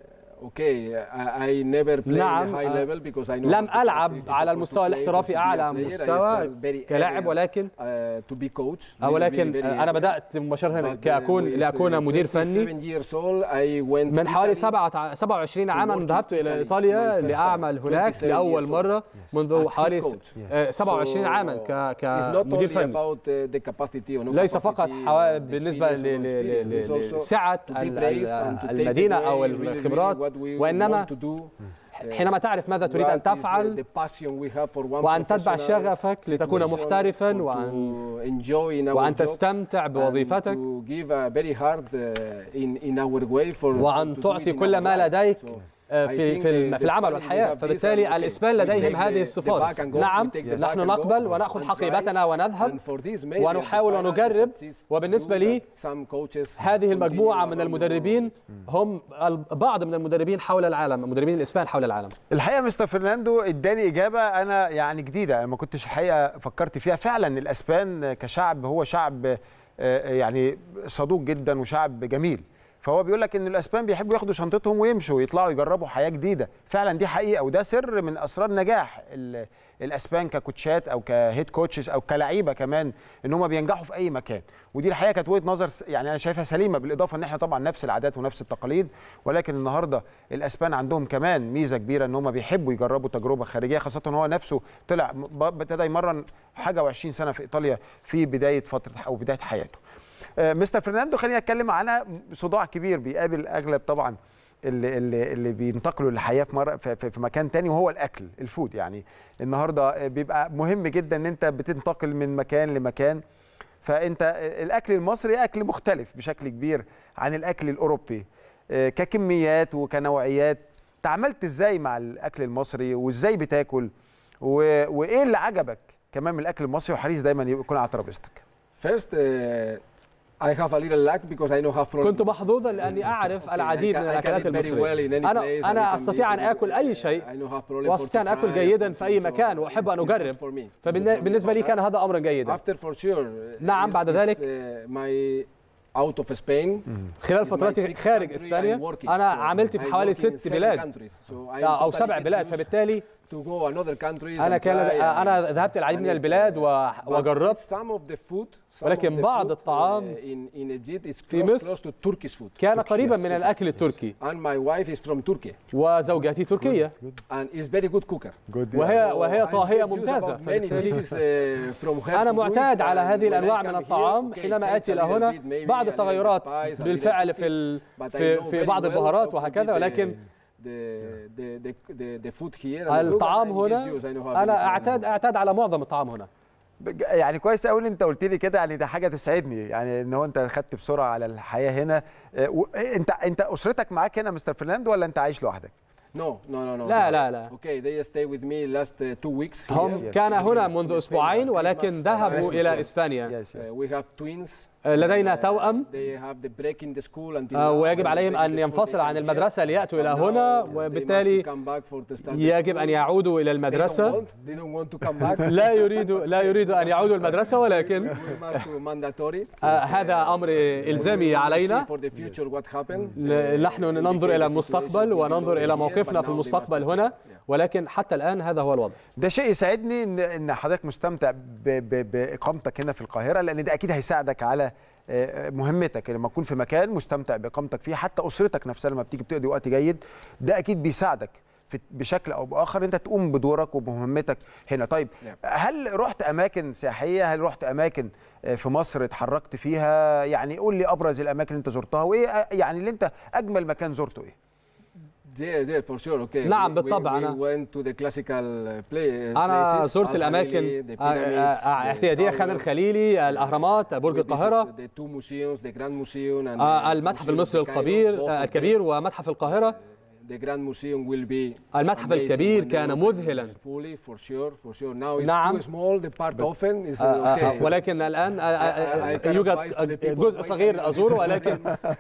Okay, I, I never play نعم high level because I know لم how to ألعب practice على for to المستوى play, for الاحترافي to be a أعلى player. I مستوى started very كلاعب early, ولكن uh, to be coach. أو Very, ولكن very, very أنا early. بدأت مباشرة But, uh, كأكون with, لأكون uh, مدير فني 27 years old, I went من to حوالي Italy. سبعة 27 عاما work ذهبت in إلى Italy إيطاليا my first لأعمل time. هناك 27 لأول years old. مرة منذ As head حوالي س- coach. آه، 27 So, عاما ك- it's not كمدير only فني about, uh, the capacity or no ليس capacity فقط or حوا- the بالنسبة experience or ل- no ل- experience. It's ل- also لسعة to be ال- brave ال- and to take المدينة away أو really, really الخبرات what we وإنما want to do. حينما تعرف ماذا تريد أن What is, uh, تفعل the passion we have for one وأن تتبع professional شغفك لتكون situation, محترفا for وأن to enjoy in our وأن job تستمتع and بوظيفتك to give a very hard uh, in in our way for وأن to do it تعطي in كل our ما life. لديك So آه، I في think في الم- the- في the العمل Spanish والحياة we have this فبالتالي and الإسبان we لديهم take هذه the- the الصفات back and go, نعم we take the back نحن and go نقبل ونأخذ and try. حقيبتنا ونذهب And for this maybe ونحاول the final ونجرب success وبالنسبة do لي that some coaches هذه continue المجموعة around من the المدربين هم بعض من المدربين حول العالم مدربين الإسبان حول العالم الحقيقه مستر فرناندو اداني اجابه انا يعني جديده أنا ما كنتش الحقيقه فكرت فيها فعلا الاسبان كشعب هو شعب آه، يعني صدوق جدا وشعب جميل فهو بيقول لك ان الاسبان بيحبوا ياخدوا شنطتهم ويمشوا ويطلعوا يجربوا حياه جديده فعلا دي حقيقه وده سر من اسرار نجاح ال- الاسبان ككوتشات او كهيد كوتشز او كلعيبه كمان ان هم بينجحوا في اي مكان ودي الحقيقه كانت وجهه نظر س- يعني انا شايفها سليمه بالاضافه ان احنا طبعا نفس العادات ونفس التقاليد ولكن النهارده الاسبان عندهم كمان ميزه كبيره ان هم بيحبوا يجربوا تجربه خارجيه خاصه ان هو نفسه طلع ب- ابتدى يمرن حاجه و20 سنه في ايطاليا في بدايه فتره او بدايه حياته آه، مستر فرناندو خلينا نتكلم عنها صداع كبير بيقابل اغلب طبعا اللي اللي اللي بينتقلوا للحياه في مره في, في في مكان تاني وهو الاكل الفود يعني النهارده آه، بيبقى مهم جدا ان انت بتنتقل من مكان لمكان فانت آه، الاكل المصري اكل مختلف بشكل كبير عن الاكل الاوروبي آه، ككميات وكنوعيات تعاملت ازاي مع الاكل المصري وازاي بتاكل و... وايه اللي عجبك كمان من الاكل المصري وحريص دايما يكون على ترابيزتك First, uh, I have a little luck because I know how from كنت محظوظا لاني اعرف العديد من الاكلات المصريه انا انا استطيع ان اكل اي شيء واستطيع ان اكل جيدا في اي مكان واحب ان اجرب فبالنسبه لي كان هذا امرا جيدا After for sure. نعم بعد is, ذلك uh, my out of Spain. خلال is my فترتي sixth خارج country اسبانيا I'm working. انا So عملت في I حوالي work in ست seven بلاد countries. So I am او totally سبع get بلاد used فبالتالي to go another countries انا and كان try and- انا ذهبت العديد من and البلاد it- و- but وجربت some of the food some ولكن of the بعض food, الطعام uh, in in Egypt is في close, مصر close to Turkish food. كان قريبا من الاكل التركي And my wife is from Turkey وزوجتي تركيه and is very good cooker. وهي So وهي I طاهيه get used ممتازه about many فبالتالي dishes, uh, from her انا to do معتاد it, على and هذه when I الانواع come من here, الطعام okay, حينما change اتي a الى little هنا bit, maybe بعض a little التغيرات spice, a little بالفعل cooking, في ال... but I في know في very بعض well البهارات how to وهكذا give the- ولكن the- the- the- the- the food here and the الطعام look and I هنا get used. I know how to انا do it. اعتاد اعتاد على معظم الطعام هنا بج- يعني كويس قوي انت قلت لي كده يعني ده حاجه تسعدني يعني ان هو انت خدت بسرعه على الحياه هنا آه، و- انت انت اسرتك معاك هنا مستر فرناندو ولا انت عايش لوحدك؟ No, no, no, no. لا no. لا لا Okay, they stay with me last uh, two weeks. هم here. كان هنا منذ اسبوعين ولكن ذهبوا الى اسبانيا Uh, we have twins. لدينا توأم They have the break in the school until آه، now. ويجب They عليهم stay in ان the school, ينفصل they عن come المدرسه here. لياتوا الى But هنا now they must وبالتالي to come back for to start the يجب school. ان يعودوا الى They don't المدرسه want- They don't want to come back. لا يريد لا يريد ان يعودوا المدرسه ولكن We must do mandatory. آه، هذا امر الزامي We will علينا see for the future what happened. ل- نحن ننظر الى المستقبل وننظر الى موقفنا في المستقبل هنا ولكن حتى الان هذا هو الوضع ده شيء يسعدني ان ان حضرتك مستمتع ب- ب- باقامتك هنا في القاهره لان ده اكيد هيساعدك على آه، مهمتك لما تكون في مكان مستمتع باقامتك فيه حتى اسرتك نفسها لما بتيجي بتقضي وقت جيد ده اكيد بيساعدك في بشكل او باخر انت تقوم بدورك وبمهمتك هنا طيب هل رحت اماكن سياحيه هل رحت اماكن آه، في مصر اتحركت فيها يعني قول لي ابرز الاماكن اللي انت زرتها وايه آه، يعني اللي انت اجمل مكان زرته ايه Yeah, yeah, for sure. Okay. نعم، We- بالطبع، we, we أنا- went to the classical uh, play, انا places, زرت Al الاماكن Khalili, the آه، آه، pyramids, آه، the اعتياديه خان tower. الخليلي الاهرامات برج We القاهره visited the two museums, the Grand Museum and آه، the المتحف Museum of المصري Cairo, الكبير both آه، of الكبير them. ومتحف القاهره The Grand Museum will be المتحف amazing الكبير when they كان open مذهلا fully for sure for sure now it's نعم. too small the part open is آه، آه، okay آه، ولكن الان آه، آه، I- I آه، can يوجد advise to the people جزء waiting صغير ازوره ولكن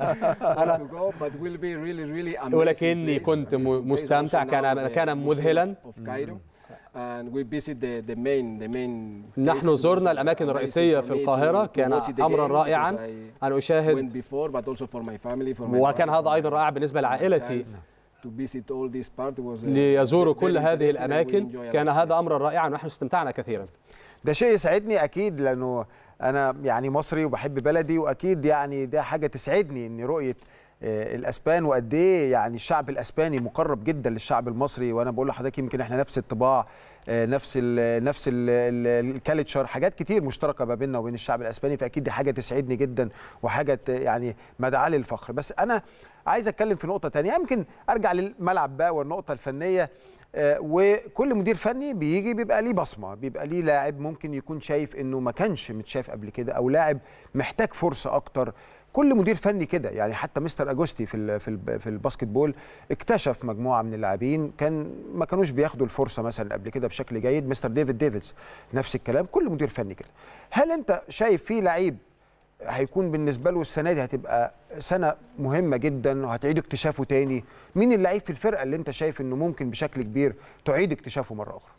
to go but will be really really amazing ولكني place, كنت amazing م- place. مستمتع Also كان now the مكانا Museum مذهلا of Cairo and we visit the the main the main نحن places. زرنا It was الاماكن amazing الرئيسيه for في me to- القاهره to كان watch it امرا again رائعا because I ان went اشاهد before but also for my family for my وكان wife, هذا for ايضا my- رائع بالنسبه لعائلتي to visit all this part was uh, ليزوروا very كل هذه interesting and we الاماكن enjoy a كان lot. هذا امرا رائعا ونحن استمتعنا كثيرا ده شيء يسعدني اكيد لانه انا يعني مصري وبحب بلدي واكيد يعني ده حاجه تسعدني ان رؤيه آه، الاسبان وقد ايه يعني الشعب الاسباني مقرب جدا للشعب المصري وانا بقول لحضرتك يمكن احنا نفس الطباع آه، نفس ال نفس الكالتشر حاجات كتير مشتركه ما بيننا وبين الشعب الاسباني فاكيد دي حاجه تسعدني جدا وحاجه ت- يعني مدعاه للفخر بس انا عايز اتكلم في نقطه تانية يمكن ارجع للملعب بقى والنقطه الفنيه آه، وكل مدير فني بيجي بيبقى ليه بصمه بيبقى ليه لاعب ممكن يكون شايف انه ما كانش متشاف قبل كده او لاعب محتاج فرصه اكتر كل مدير فني كده يعني حتى مستر اجوستي في ال في ال في الباسكت بول اكتشف مجموعه من اللاعبين كان ما كانوش بياخدوا الفرصه مثلا قبل كده بشكل جيد مستر ديفيد ديفيدز نفس الكلام كل مدير فني كده هل انت شايف في لعيب هيكون بالنسبه له السنه دي هتبقى سنه مهمه جدا وهتعيد اكتشافه تاني مين اللعيب في الفرقه اللي انت شايف انه ممكن بشكل كبير تعيد اكتشافه mره اخرى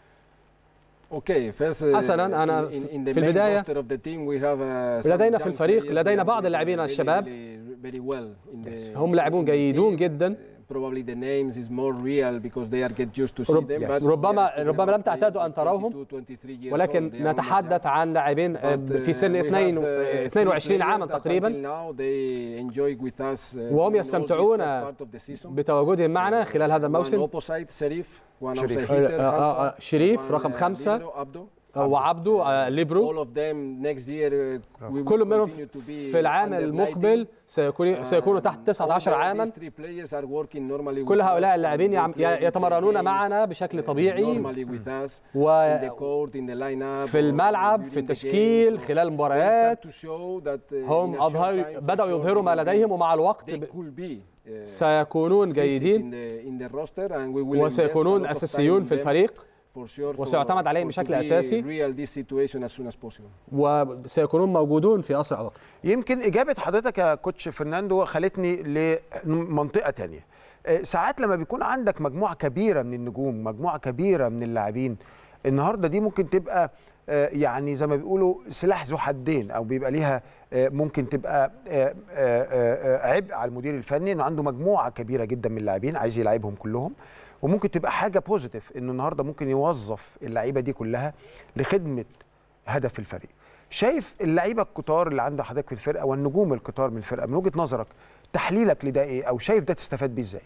Okay, first, uh, حسنا انا in, in, in the في main البدايه roster of the team we have uh, some لدينا young في الفريق players لدينا that بعض are اللاعبين really, الشباب really, very well in the, هم لاعبون جيدون جدا probably the names is more real because they are get used to see رب them but ربما they are ربما لم playing تعتادوا ان تراهم 22, 23 years ولكن old. They are not نتحدث عن لاعبين آه، But, في سن uh, we اثنين- have, uh, 22 three عاما players that تقريبا until now they enjoy with us, uh, وهم in all this يستمتعون first part of the season. بتواجدهم معنا خلال هذا One الموسم opposite شريف one شريف. outside آه، hitter آه، آه، Hansa, شريف one, رقم uh, خمسة libero, Abdo. آه، وعبدو آه، ليبرو All of them next year uh, we will كل منهم continue to be في العام under المقبل سيكون سيكونوا تحت 19 عاما These three players are working normally كل with هؤلاء us, اللاعبين and they يعم- play their يتمرنون games, معنا بشكل طبيعي normally with us, و in the court, in the lineup, في الملعب during في the التشكيل games. خلال They المباريات start to show that, uh, هم in a short أظهروا time, for بدأوا sure يظهروا ما they will لديهم ومع الوقت they ب- could be, uh, سيكونون fit in جيدين the- in the roster and we will invest a وسيكونون lot of time أساسيون in في them الفريق for sure for- وسيعتمد عليهم for to بشكل be أساسي real this situation as soon as possible. وسيكونون موجودون في أسرع وقت يمكن اجابه حضرتك يا كوتش فرناندو خلتني لمنطقه تانية آه، ساعات لما بيكون عندك مجموعه كبيره من النجوم مجموعه كبيره من اللاعبين النهارده دي ممكن تبقى آه، يعني زي ما بيقولوا سلاح ذو حدين او بيبقى ليها آه، ممكن تبقى آه، آه، آه، عبء على المدير الفني انه عنده مجموعه كبيره جدا من اللاعبين عايز يلعبهم كلهم وممكن تبقى حاجه بوزيتيف انه النهارده ممكن يوظف اللعيبه دي كلها لخدمه هدف الفريق شايف اللعيبه الكتار اللي عند حضرتك في الفرقه والنجوم الكتار من الفرقه من وجهه نظرك تحليلك لده ايه او شايف ده تستفاد بيه ازاي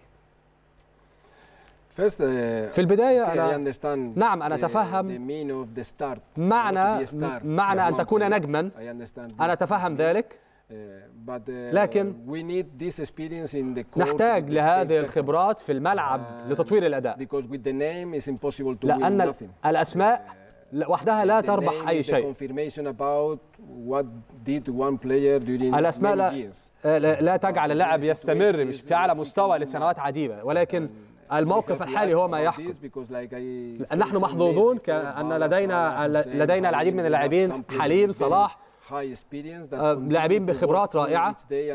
First, uh, في البداية okay, I أنا understand نعم أنا the- أتفهم the meaning of the start. معنى Not to be a star. معنى أن Yes. تكون نجما I understand أنا this. أتفهم ذلك Uh, but uh, لكن we need this experience in the court نحتاج to لهذه take الخبرات في الملعب لتطوير الأداء because with the name it's impossible to win لأن nothing. الأسماء وحدها لا تربح اي شيء الاسماء لا, لا تجعل اللاعب يستمر مش في اعلى مستوى لسنوات عديده ولكن الموقف الحالي هو ما يحكم نحن محظوظون كأن لدينا لدينا العديد من اللاعبين حليم صلاح لاعبين بخبرات رائعة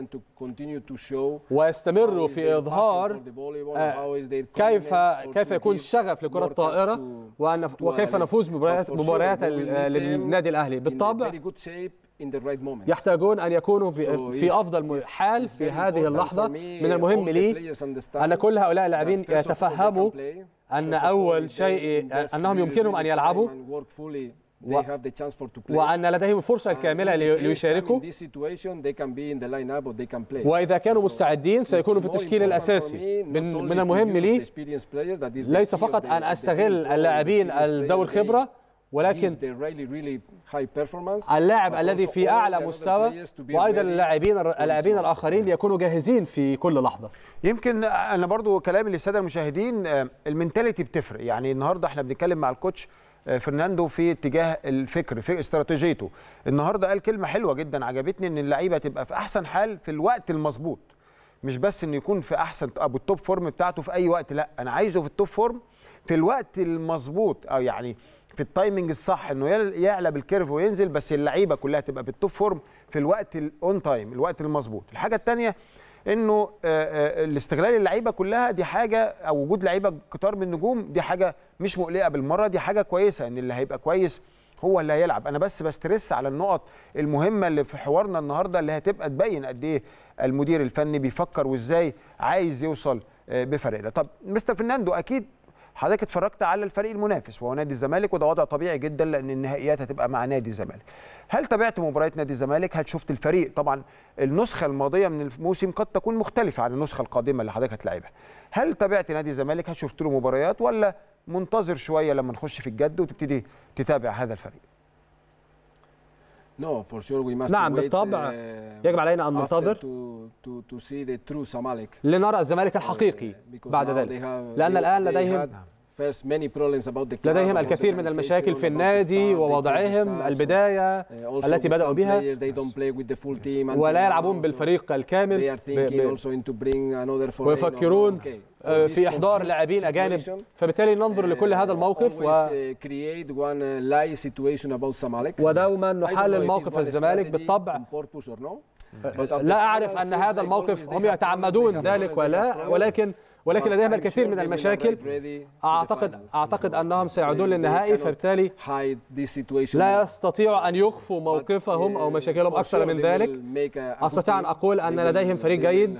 ويستمروا في إظهار كيف كيف يكون الشغف لكرة الطائرة وأن وكيف نفوز بمباريات للنادي الأهلي بالطبع يحتاجون أن يكونوا في أفضل حال في هذه اللحظة من المهم لي أن كل هؤلاء اللاعبين يتفهموا أن أول شيء أنهم يمكنهم أن يلعبوا و... وأن لديهم الفرصة الكاملة ليشاركوا وإذا كانوا مستعدين سيكونوا في التشكيل الأساسي من, من المهم لي ليس فقط أن أستغل اللاعبين ذوي الخبرة ولكن اللاعب الذي في اعلى مستوى وايضا اللاعبين اللاعبين الاخرين ليكونوا جاهزين في كل لحظه يمكن انا برضو كلامي للساده المشاهدين المنتاليتي بتفرق يعني النهارده احنا بنتكلم مع الكوتش فرناندو في اتجاه الفكر في استراتيجيته النهارده قال كلمه حلوه جدا عجبتني ان اللعيبه تبقى في احسن حال في الوقت المظبوط مش بس انه يكون في احسن ابو التوب فورم بتاعته في اي وقت لا انا عايزه في التوب فورم في الوقت المظبوط او يعني في التايمنج الصح انه يعلى بالكيرف وينزل بس اللعيبه كلها تبقى بالتوب فورم في الوقت الاون تايم الوقت المظبوط الحاجه الثانيه انه الاستغلال اللعيبه كلها دي حاجه او وجود لعيبه كتار من النجوم دي حاجه مش مقلقه بالمره دي حاجه كويسه ان اللي هيبقى كويس هو اللي هيلعب انا بس بسترس على النقط المهمه اللي في حوارنا النهارده اللي هتبقى تبين قد ايه المدير الفني بيفكر وازاي عايز يوصل بفريق طب مستر فرناندو اكيد حضرتك اتفرجت على الفريق المنافس وهو نادي الزمالك وده وضع طبيعي جدا لان النهائيات هتبقى مع نادي الزمالك. هل تابعت مباريات نادي الزمالك؟ هل شفت الفريق؟ طبعا النسخه الماضيه من الموسم قد تكون مختلفه عن النسخه القادمه اللي حضرتك هتلاعبها. هل تابعت نادي الزمالك؟ هل شفت له مباريات ولا منتظر شويه لما نخش في الجد وتبتدي تتابع هذا الفريق؟ No, for sure we must نعم wait, بالطبع uh, يجب علينا أن ننتظر to, to, to see the true Zamalek. لنرى الزمالك الحقيقي بعد ذلك لأن الآن لديهم لديهم الكثير من المشاكل في النادي ووضعهم البداية التي بدأوا بها ولا يلعبون بالفريق الكامل ويفكرون في إحضار لاعبين أجانب فبالتالي ننظر لكل هذا الموقف و... ودوما نحلل موقف الزمالك بالطبع لا أعرف أن هذا الموقف هم يتعمدون ذلك ولا ولكن ولكن لديهم الكثير من المشاكل اعتقد اعتقد انهم سيعودون للنهائي فبالتالي لا يستطيعوا ان يخفوا موقفهم او مشاكلهم اكثر من ذلك استطيع ان اقول ان لديهم فريق جيد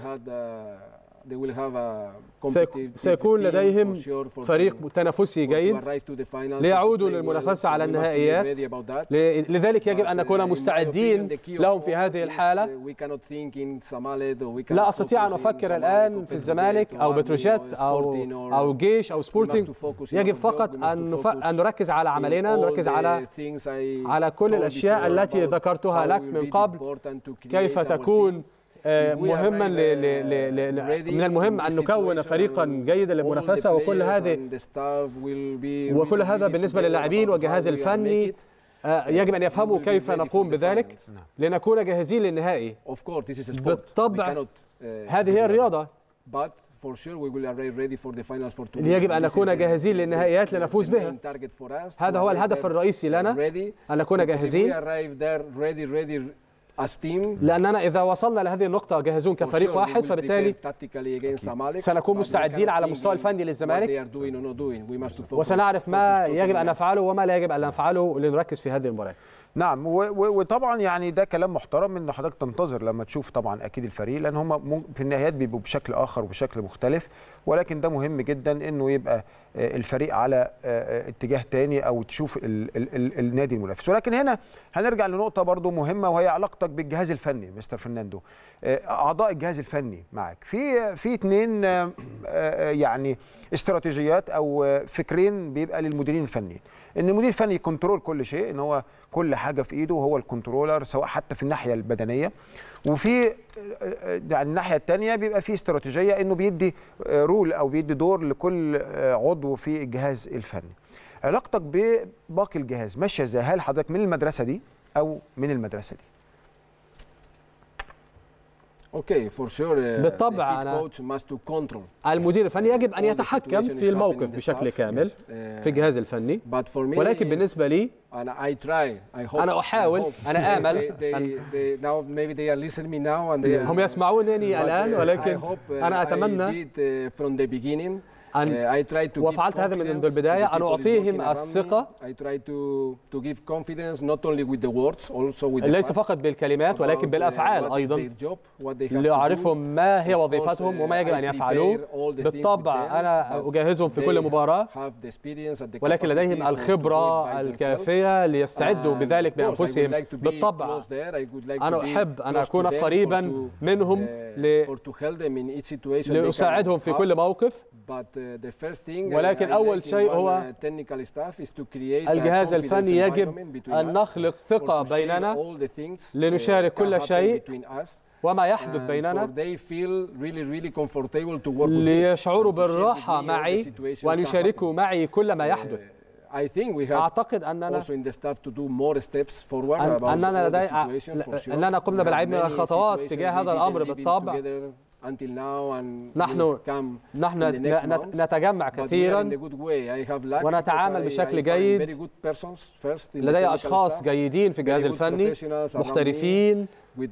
سيكون لديهم فريق تنافسي جيد ليعودوا للمنافسة على النهائيات لذلك يجب أن نكون مستعدين لهم في هذه الحالة لا أستطيع أن أفكر الآن في الزمالك أو بتروجيت أو أو جيش أو سبورتنج يجب فقط أن نف... أن نركز على عملنا نركز على على كل الأشياء التي ذكرتها لك من قبل كيف تكون مهما ل... ل... ل... من المهم ان نكون فريقا جيدا للمنافسه وكل هذه وكل هذا بالنسبه للاعبين والجهاز الفني يجب ان يفهموا كيف نقوم بذلك لنكون جاهزين للنهائي بالطبع هذه هي الرياضه يجب ان نكون جاهزين للنهائيات لنفوز بها هذا هو الهدف الرئيسي لنا ان نكون جاهزين لأننا إذا وصلنا لهذه النقطة جاهزون كفريق واحد فبالتالي سنكون مستعدين على المستوى الفني للزمالك وسنعرف ما يجب أن نفعله وما لا يجب أن نفعله لنركز في هذه المباراة نعم وطبعا يعني ده كلام محترم ان حضرتك تنتظر لما تشوف طبعا اكيد الفريق لان هم في النهايات بيبقوا بشكل اخر وبشكل مختلف ولكن ده مهم جدا انه يبقى الفريق على اتجاه تاني او تشوف ال ال ال النادي المنافس ولكن هنا هنرجع لنقطه برضو مهمه وهي علاقتك بالجهاز الفني مستر فرناندو اعضاء الجهاز الفني معك في في اثنين يعني استراتيجيات او فكرين بيبقى للمديرين الفنيين ان المدير الفني كنترول كل شيء ان هو كل حاجه في ايده وهو الكنترولر سواء حتى في الناحيه البدنيه وفي يعني الناحيه الثانيه بيبقى في استراتيجيه انه بيدي رول او بيدي دور لكل عضو في الجهاز الفني علاقتك بباقي الجهاز ماشيه ازاي هل حضرتك من المدرسه دي او من المدرسه دي اوكي فور شور بالطبع أنا المدير الفني يجب ان يتحكم في الموقف بشكل كامل في الجهاز الفني ولكن بالنسبه لي انا احاول انا امل هم يسمعونني الان ولكن انا اتمنى أن وفعلت هذا منذ البداية أن أعطيهم الثقة ليس فقط بالكلمات ولكن بالأفعال أيضا لأعرفهم ما هي وظيفتهم وما يجب أن يفعلوه بالطبع أنا أجهزهم في كل مباراة ولكن لديهم الخبرة الكافية ليستعدوا بذلك بأنفسهم بالطبع أنا أحب أن أكون قريبا منهم لأساعدهم في كل موقف ولكن أول شيء هو الجهاز الفني يجب أن نخلق ثقة بيننا لنشارك كل شيء وما يحدث بيننا ليشعروا بالراحة معي وأن يشاركوا معي كل ما يحدث اعتقد اننا اننا لدي اننا قمنا بالعديد من الخطوات تجاه هذا الامر بالطبع نحن نحن نتجمع كثيرا ونتعامل بشكل جيد لدي اشخاص جيدين في الجهاز الفني محترفين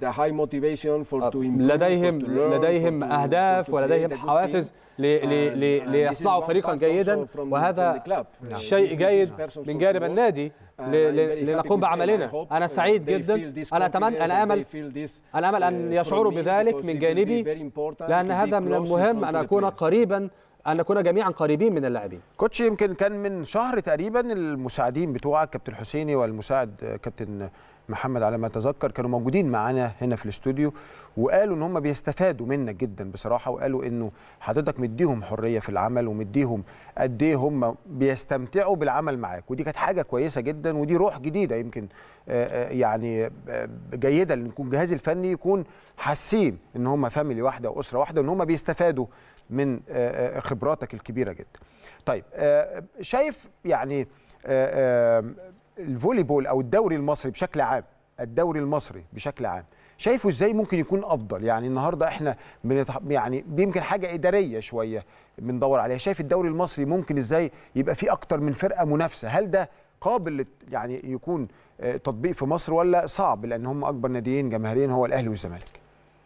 لديهم لديهم اهداف ولديهم حوافز ليصنعوا فريقا جيدا وهذا شيء جيد من جانب النادي لنقوم بعملنا انا سعيد جدا انا اتمنى انا امل انا امل ان يشعروا بذلك من جانبي لان هذا من المهم ان اكون قريبا ان نكون جميعا قريبين من اللاعبين كوتش يمكن كان من شهر تقريبا المساعدين بتوعك كابتن حسيني والمساعد كابتن محمد على ما اتذكر كانوا موجودين معانا هنا في الاستوديو وقالوا ان هم بيستفادوا منك جدا بصراحه وقالوا انه حضرتك مديهم حريه في العمل ومديهم قد ايه هم بيستمتعوا بالعمل معاك ودي كانت حاجه كويسه جدا ودي روح جديده يمكن يعني جيده ان يكون الجهاز الفني يكون حاسين ان هم فاميلي واحده واسره واحده وان هم بيستفادوا من خبراتك الكبيره جدا. طيب شايف يعني الفولي بول او الدوري المصري بشكل عام الدوري المصري بشكل عام شايفه ازاي ممكن يكون افضل يعني النهارده احنا بنتح... يعني يمكن حاجه اداريه شويه بندور عليها شايف الدوري المصري ممكن ازاي يبقى فيه اكتر من فرقه منافسه هل ده قابل يعني يكون تطبيق في مصر ولا صعب لان هم اكبر ناديين جماهيريا هو الاهلي والزمالك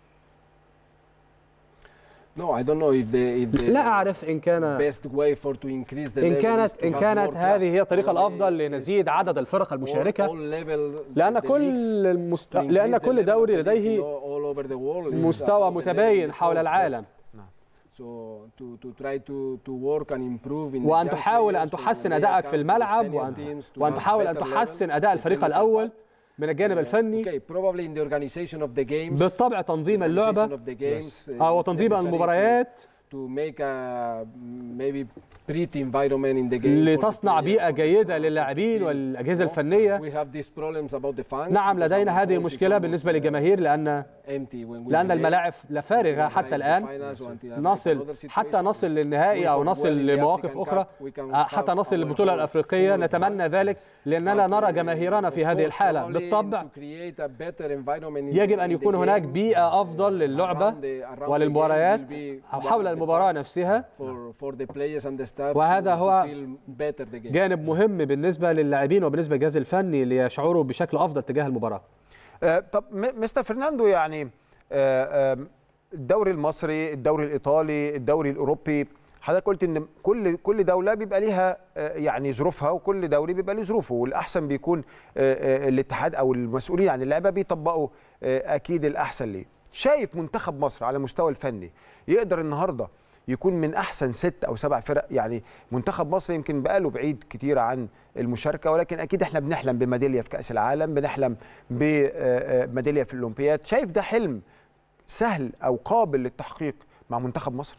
No, I don't know if the, if the لا أعرف إن كان best way for to increase the إن level كانت is to إن have كانت more هذه هي clubs. الطريقة Probably الأفضل لنزيد عدد الفرق المشاركة all level لأن the كل leagues المست... to لأن increase the كل level دوري of the leagues لديه all over the world is مستوى about the level متباين of حول first. العالم So to to try to to work and improve in the وأن young تحاول أن players, to تحسن make أدائك up في to الملعب senior وأن, teams to وأن have تحاول أن better تحسن level أداء to الفريق take the الأول من الجانب الفني Okay, probably in the organization of the games. بالطبع تنظيم the اللعبة organization of the games, uh, أو is تنظيم necessary to- المباريات to make a maybe pretty environment in the game for the لتصنع players, بيئة for the جيدة staff, للاعبين for the والأجهزة team. الفنية We have these problems about the fans نعم because لدينا our هذه course is المشكلة almost, بالنسبة uh, للجماهير لأن empty when we لأن play. الملاعب لا فارغة حتى الآن نصل حتى نصل للنهائي أو نصل لمواقف أخرى حتى نصل للبطولة الأفريقية نتمنى ذلك لأننا نرى جماهيرنا في هذه الحالة بالطبع يجب أن يكون هناك بيئة أفضل للعبة وللمباريات أو حول المباراة نفسها وهذا هو جانب مهم بالنسبة للاعبين وبالنسبة للجهاز الفني ليشعروا بشكل أفضل تجاه المباراة آه، طب م- مستر فرناندو يعني آه، آه، الدوري المصري الدوري الايطالي الدوري الاوروبي حضرتك قلت ان كل كل دوله بيبقى ليها آه، يعني ظروفها وكل دوري بيبقى له ظروفه والاحسن بيكون آه، آه، الاتحاد او المسؤولين عن اللعبه بيطبقوا آه، اكيد الاحسن ليه شايف منتخب مصر على المستوى الفني يقدر النهارده يكون من احسن ست او سبع فرق يعني منتخب مصر يمكن بقاله بعيد كتير عن المشاركه ولكن اكيد احنا بنحلم بميداليه في كاس العالم بنحلم بميداليه في الاولمبياد شايف ده حلم سهل او قابل للتحقيق مع منتخب مصر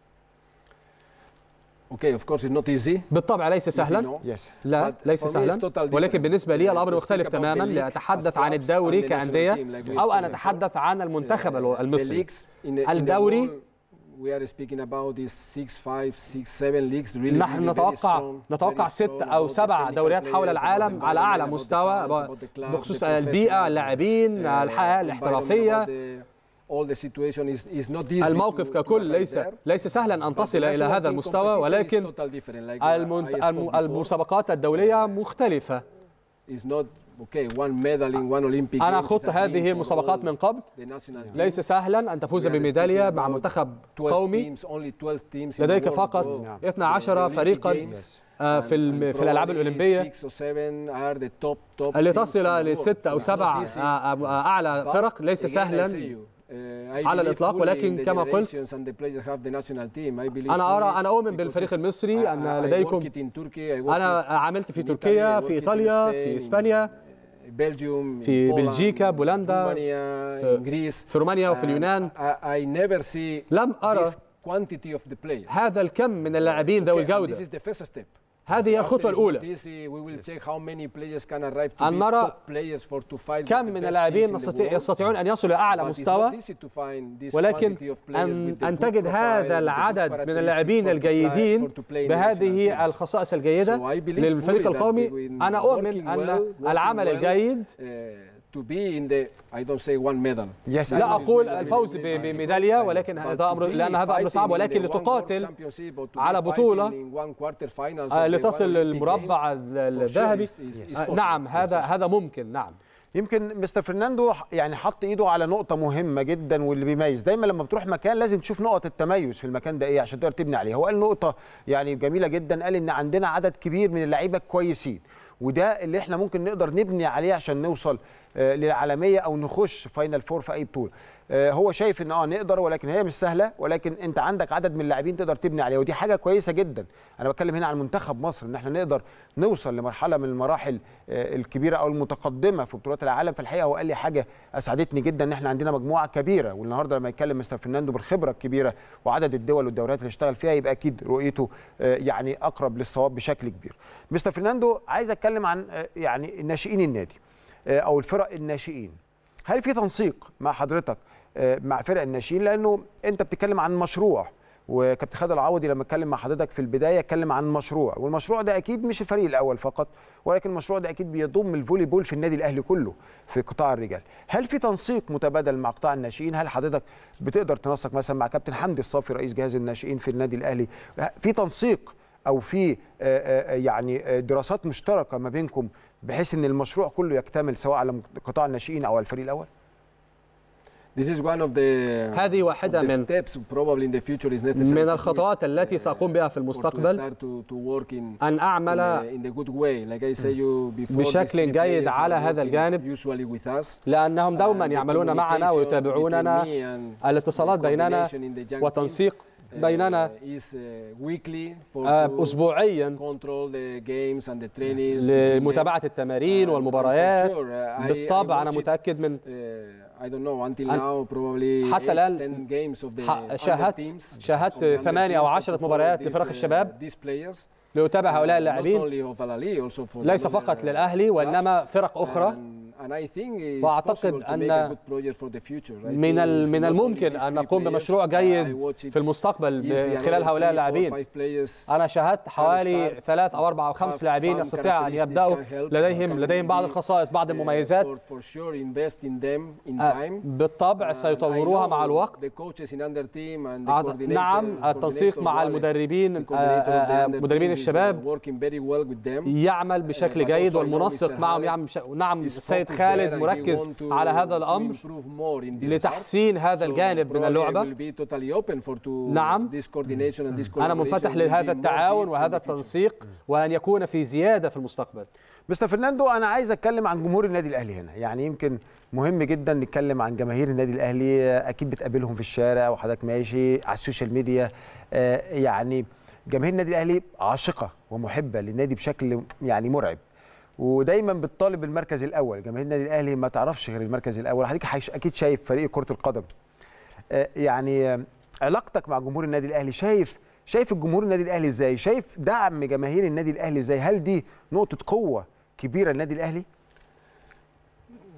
Okay, of course it's not easy. بالطبع ليس سهلا لا ليس سهلا ولكن بالنسبة لي الأمر مختلف تماما لأتحدث عن الدوري كأندية أو أن أتحدث عن المنتخب المصري الدوري we are speaking about these six, five, six, seven leagues really, نحن really very نتوقع strong, نتوقع very ست strong او about the سبع technical دوريات حول players, about العالم the على اعلى environment, about the مستوى fans, about the club, بخصوص the البيئه professional, اللاعبين uh, الحياه environment, الاحترافيه about the- all the situation is, is not easy الموقف to- to ككل arrive ليس there. ليس سهلا ان But تصل the الى national هذا team المستوى competition is ولكن totally different, like المنت... I spoke الم- before. المسابقات الدوليه مختلفه It's not okay one medal in one Olympic انا Games is خضت a dream هذه for المسابقات all من قبل the national ليس teams. سهلا ان تفوز We are بميداليه speaking مع about منتخب 12 قومي teams, only 12 teams in the لديك world فقط go 12 to the فريقا Olympic Games. آه، في الم- في الالعاب Probably الاولمبيه six or seven are the top, top اللي teams تصل in the world. لست او So it's سبع not easy. آه، آه، اعلى But فرق ليس again, I سهلا say you, uh, I على believe الإطلاق، fully ولكن in the كما قلت، generations and the players have the national team. I believe انا ارى fully انا اؤمن because بالفريق it's- المصري I- ان I لديكم work it in Turkey, I work انا it عملت في in تركيا Italy, I في work it in ايطاليا Spain, في in اسبانيا Belgium, في in Poland, بلجيكا بولندا Romania, في, in Greece. في رومانيا وفي Uh, اليونان I, I never see لم أرى this quantity of the players. هذا الكم من اللاعبين ذوي Okay, and This الجوده is the first step. هذه هي After الخطوه it's not الاولى easy, we will check how many players can arrive to أن be نرى top players for to fight with كم the من best اللاعبين teams in the نستطيع world. يستطيعون ان يصلوا الى اعلى But it's مستوى not easy to find this ولكن quantity of players ان with the ان good تجد profile, هذا with the good العدد من characteristics اللاعبين for to play- الجيدين for to play in the national بهذه teams. الخصائص الجيده So I believe للفريق fully that القومي we- انا working اؤمن ان well, working العمل well, الجيد uh, to be in the I don't say one medal. Yes, لا اقول الفوز ب- بميداليه ولكن هذا امر لان هذا امر صعب ولكن لتقاتل على بطوله آه، لتصل للمربع الذهبي آه، نعم هذا هذا ممكن نعم يمكن مستر فرناندو ح- يعني حط ايده على نقطه مهمه جدا واللي بيميز دايما لما بتروح مكان لازم تشوف نقط التميز في المكان ده ايه عشان تقدر تبني عليها هو قال نقطه يعني جميله جدا قال ان عندنا عدد كبير من اللعيبه الكويسين وده اللي احنا ممكن نقدر نبني عليه عشان نوصل آه، للعالميه او نخش فاينل فور في اي بطوله آه، هو شايف ان اه نقدر ولكن هي مش سهله ولكن انت عندك عدد من اللاعبين تقدر تبني عليها ودي حاجه كويسه جدا انا بتكلم هنا عن منتخب مصر ان احنا نقدر نوصل لمرحله من المراحل آه، الكبيره او المتقدمه في بطولات العالم في الحقيقه هو قال لي حاجه اسعدتني جدا ان احنا عندنا مجموعه كبيره والنهارده لما يتكلم مستر فرناندو بالخبره الكبيره وعدد الدول والدوريات اللي اشتغل فيها يبقى اكيد رؤيته آه، يعني اقرب للصواب بشكل كبير مستر فرناندو عايز اتكلم عن آه، يعني ناشئين النادي آه، او الفرق الناشئين هل في تنسيق مع حضرتك آه، مع فرق الناشئين لانه انت بتتكلم عن مشروع وكابتن خالد العوضي لما اتكلم مع حضرتك في البدايه اتكلم عن مشروع والمشروع ده اكيد مش الفريق الاول فقط ولكن المشروع ده اكيد بيضم الفولي بول في النادي الاهلي كله في قطاع الرجال هل في تنسيق متبادل مع قطاع الناشئين هل حضرتك بتقدر تنسق مثلا مع كابتن حمدي الصافي رئيس جهاز الناشئين في النادي الاهلي في تنسيق او في آه، آه، يعني آه، دراسات مشتركه ما بينكم بحيث ان المشروع كله يكتمل سواء على قطاع الناشئين او على الفريق الاول This is one of the هذه واحدة of the من- steps probably in the future is necessary من to do الخطوات التي سأقوم بها في or to المستقبل start to, to work in أن أعمل in, the, in the good way like I say you before these بشكل three جيد players على are هذا working الجانب usually with us لأنهم دوما and the يعملون معنا communication ويتابعوننا between me and الاتصالات the بيننا coordination in the young وتنسيق teams, بيننا uh, is uh, weekly for آه، to أسبوعيا control the games and the trainings لمتابعة التمارين والمباريات sure, uh, I- بالطبع I أنا watch it. متأكد من Uh, I don't know until أن- now probably حتى 8, الآن 10 games of the ح- under شاهدت teams. شاهدت of the under ثمانية أو teams عشرة to follow مباريات these, لفرق uh, الشباب these players. لأتابع هؤلاء Uh, اللاعبين not only of Al Ahly, also for ليس the other, فقط uh, للأهلي وإنما فرق أخرى and- and I think it's وأعتقد possible to أن make a good project for the future. I من think ال- it's من not only الممكن these أن three نقوم players. بمشروع I جيد watch it في المستقبل easy, خلال another هؤلاء three, four, اللاعبين five players أنا شاهدت حوالي start ثلاث أو أربعة أو خمس have لاعبين some يستطيع أن characteristics يبدأوا can help, لديهم can لديهم بعض be, الخصائص بعض uh, المميزات for, for sure invest in them in آه، time. بالطبع سيطوروها مع الوقت The coaches in under team and the أعت- coordinator- نعم التنسيق coordinator مع Wale, المدربين the آه، coordinator of the آه، under مدربين teams is, uh, الشباب working very well with them. يعمل بشكل but جيد also I know والمنسق Mr. معهم Khaled يعمل بش... نعم is السيد focused خالد there and he مركز want to- على هذا to الأمر improve more in this لتحسين هذا So الجانب من probably I اللعبة will be totally open for to نعم. this coordination and this أنا collaboration منفتح will لهذا be more التعاون deep in وهذا the future. التنسيق وأن يكون في زيادة في المستقبل مستر فرناندو انا عايز اتكلم عن جمهور النادي الاهلي هنا يعني يمكن مهم جدا نتكلم عن جماهير النادي الاهلي اكيد بتقابلهم في الشارع وحضرتك ماشي على السوشيال ميديا آه، يعني جماهير النادي الاهلي عاشقه ومحبه للنادي بشكل يعني مرعب ودايما بتطالب بالمركز الاول جماهير النادي الاهلي ما تعرفش غير المركز الاول حضرتك حيش- اكيد شايف فريق كره القدم آه، يعني آه، علاقتك مع جمهور النادي الاهلي شايف شايف الجمهور النادي الاهلي ازاي شايف دعم جماهير النادي الاهلي ازاي هل دي نقطه قوه كبيره للنادي الاهلي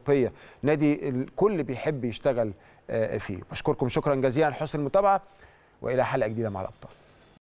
الاوروبيه نادي الكل بيحب يشتغل فيه بشكركم شكرا جزيلا على حسن المتابعه والى حلقه جديده مع الابطال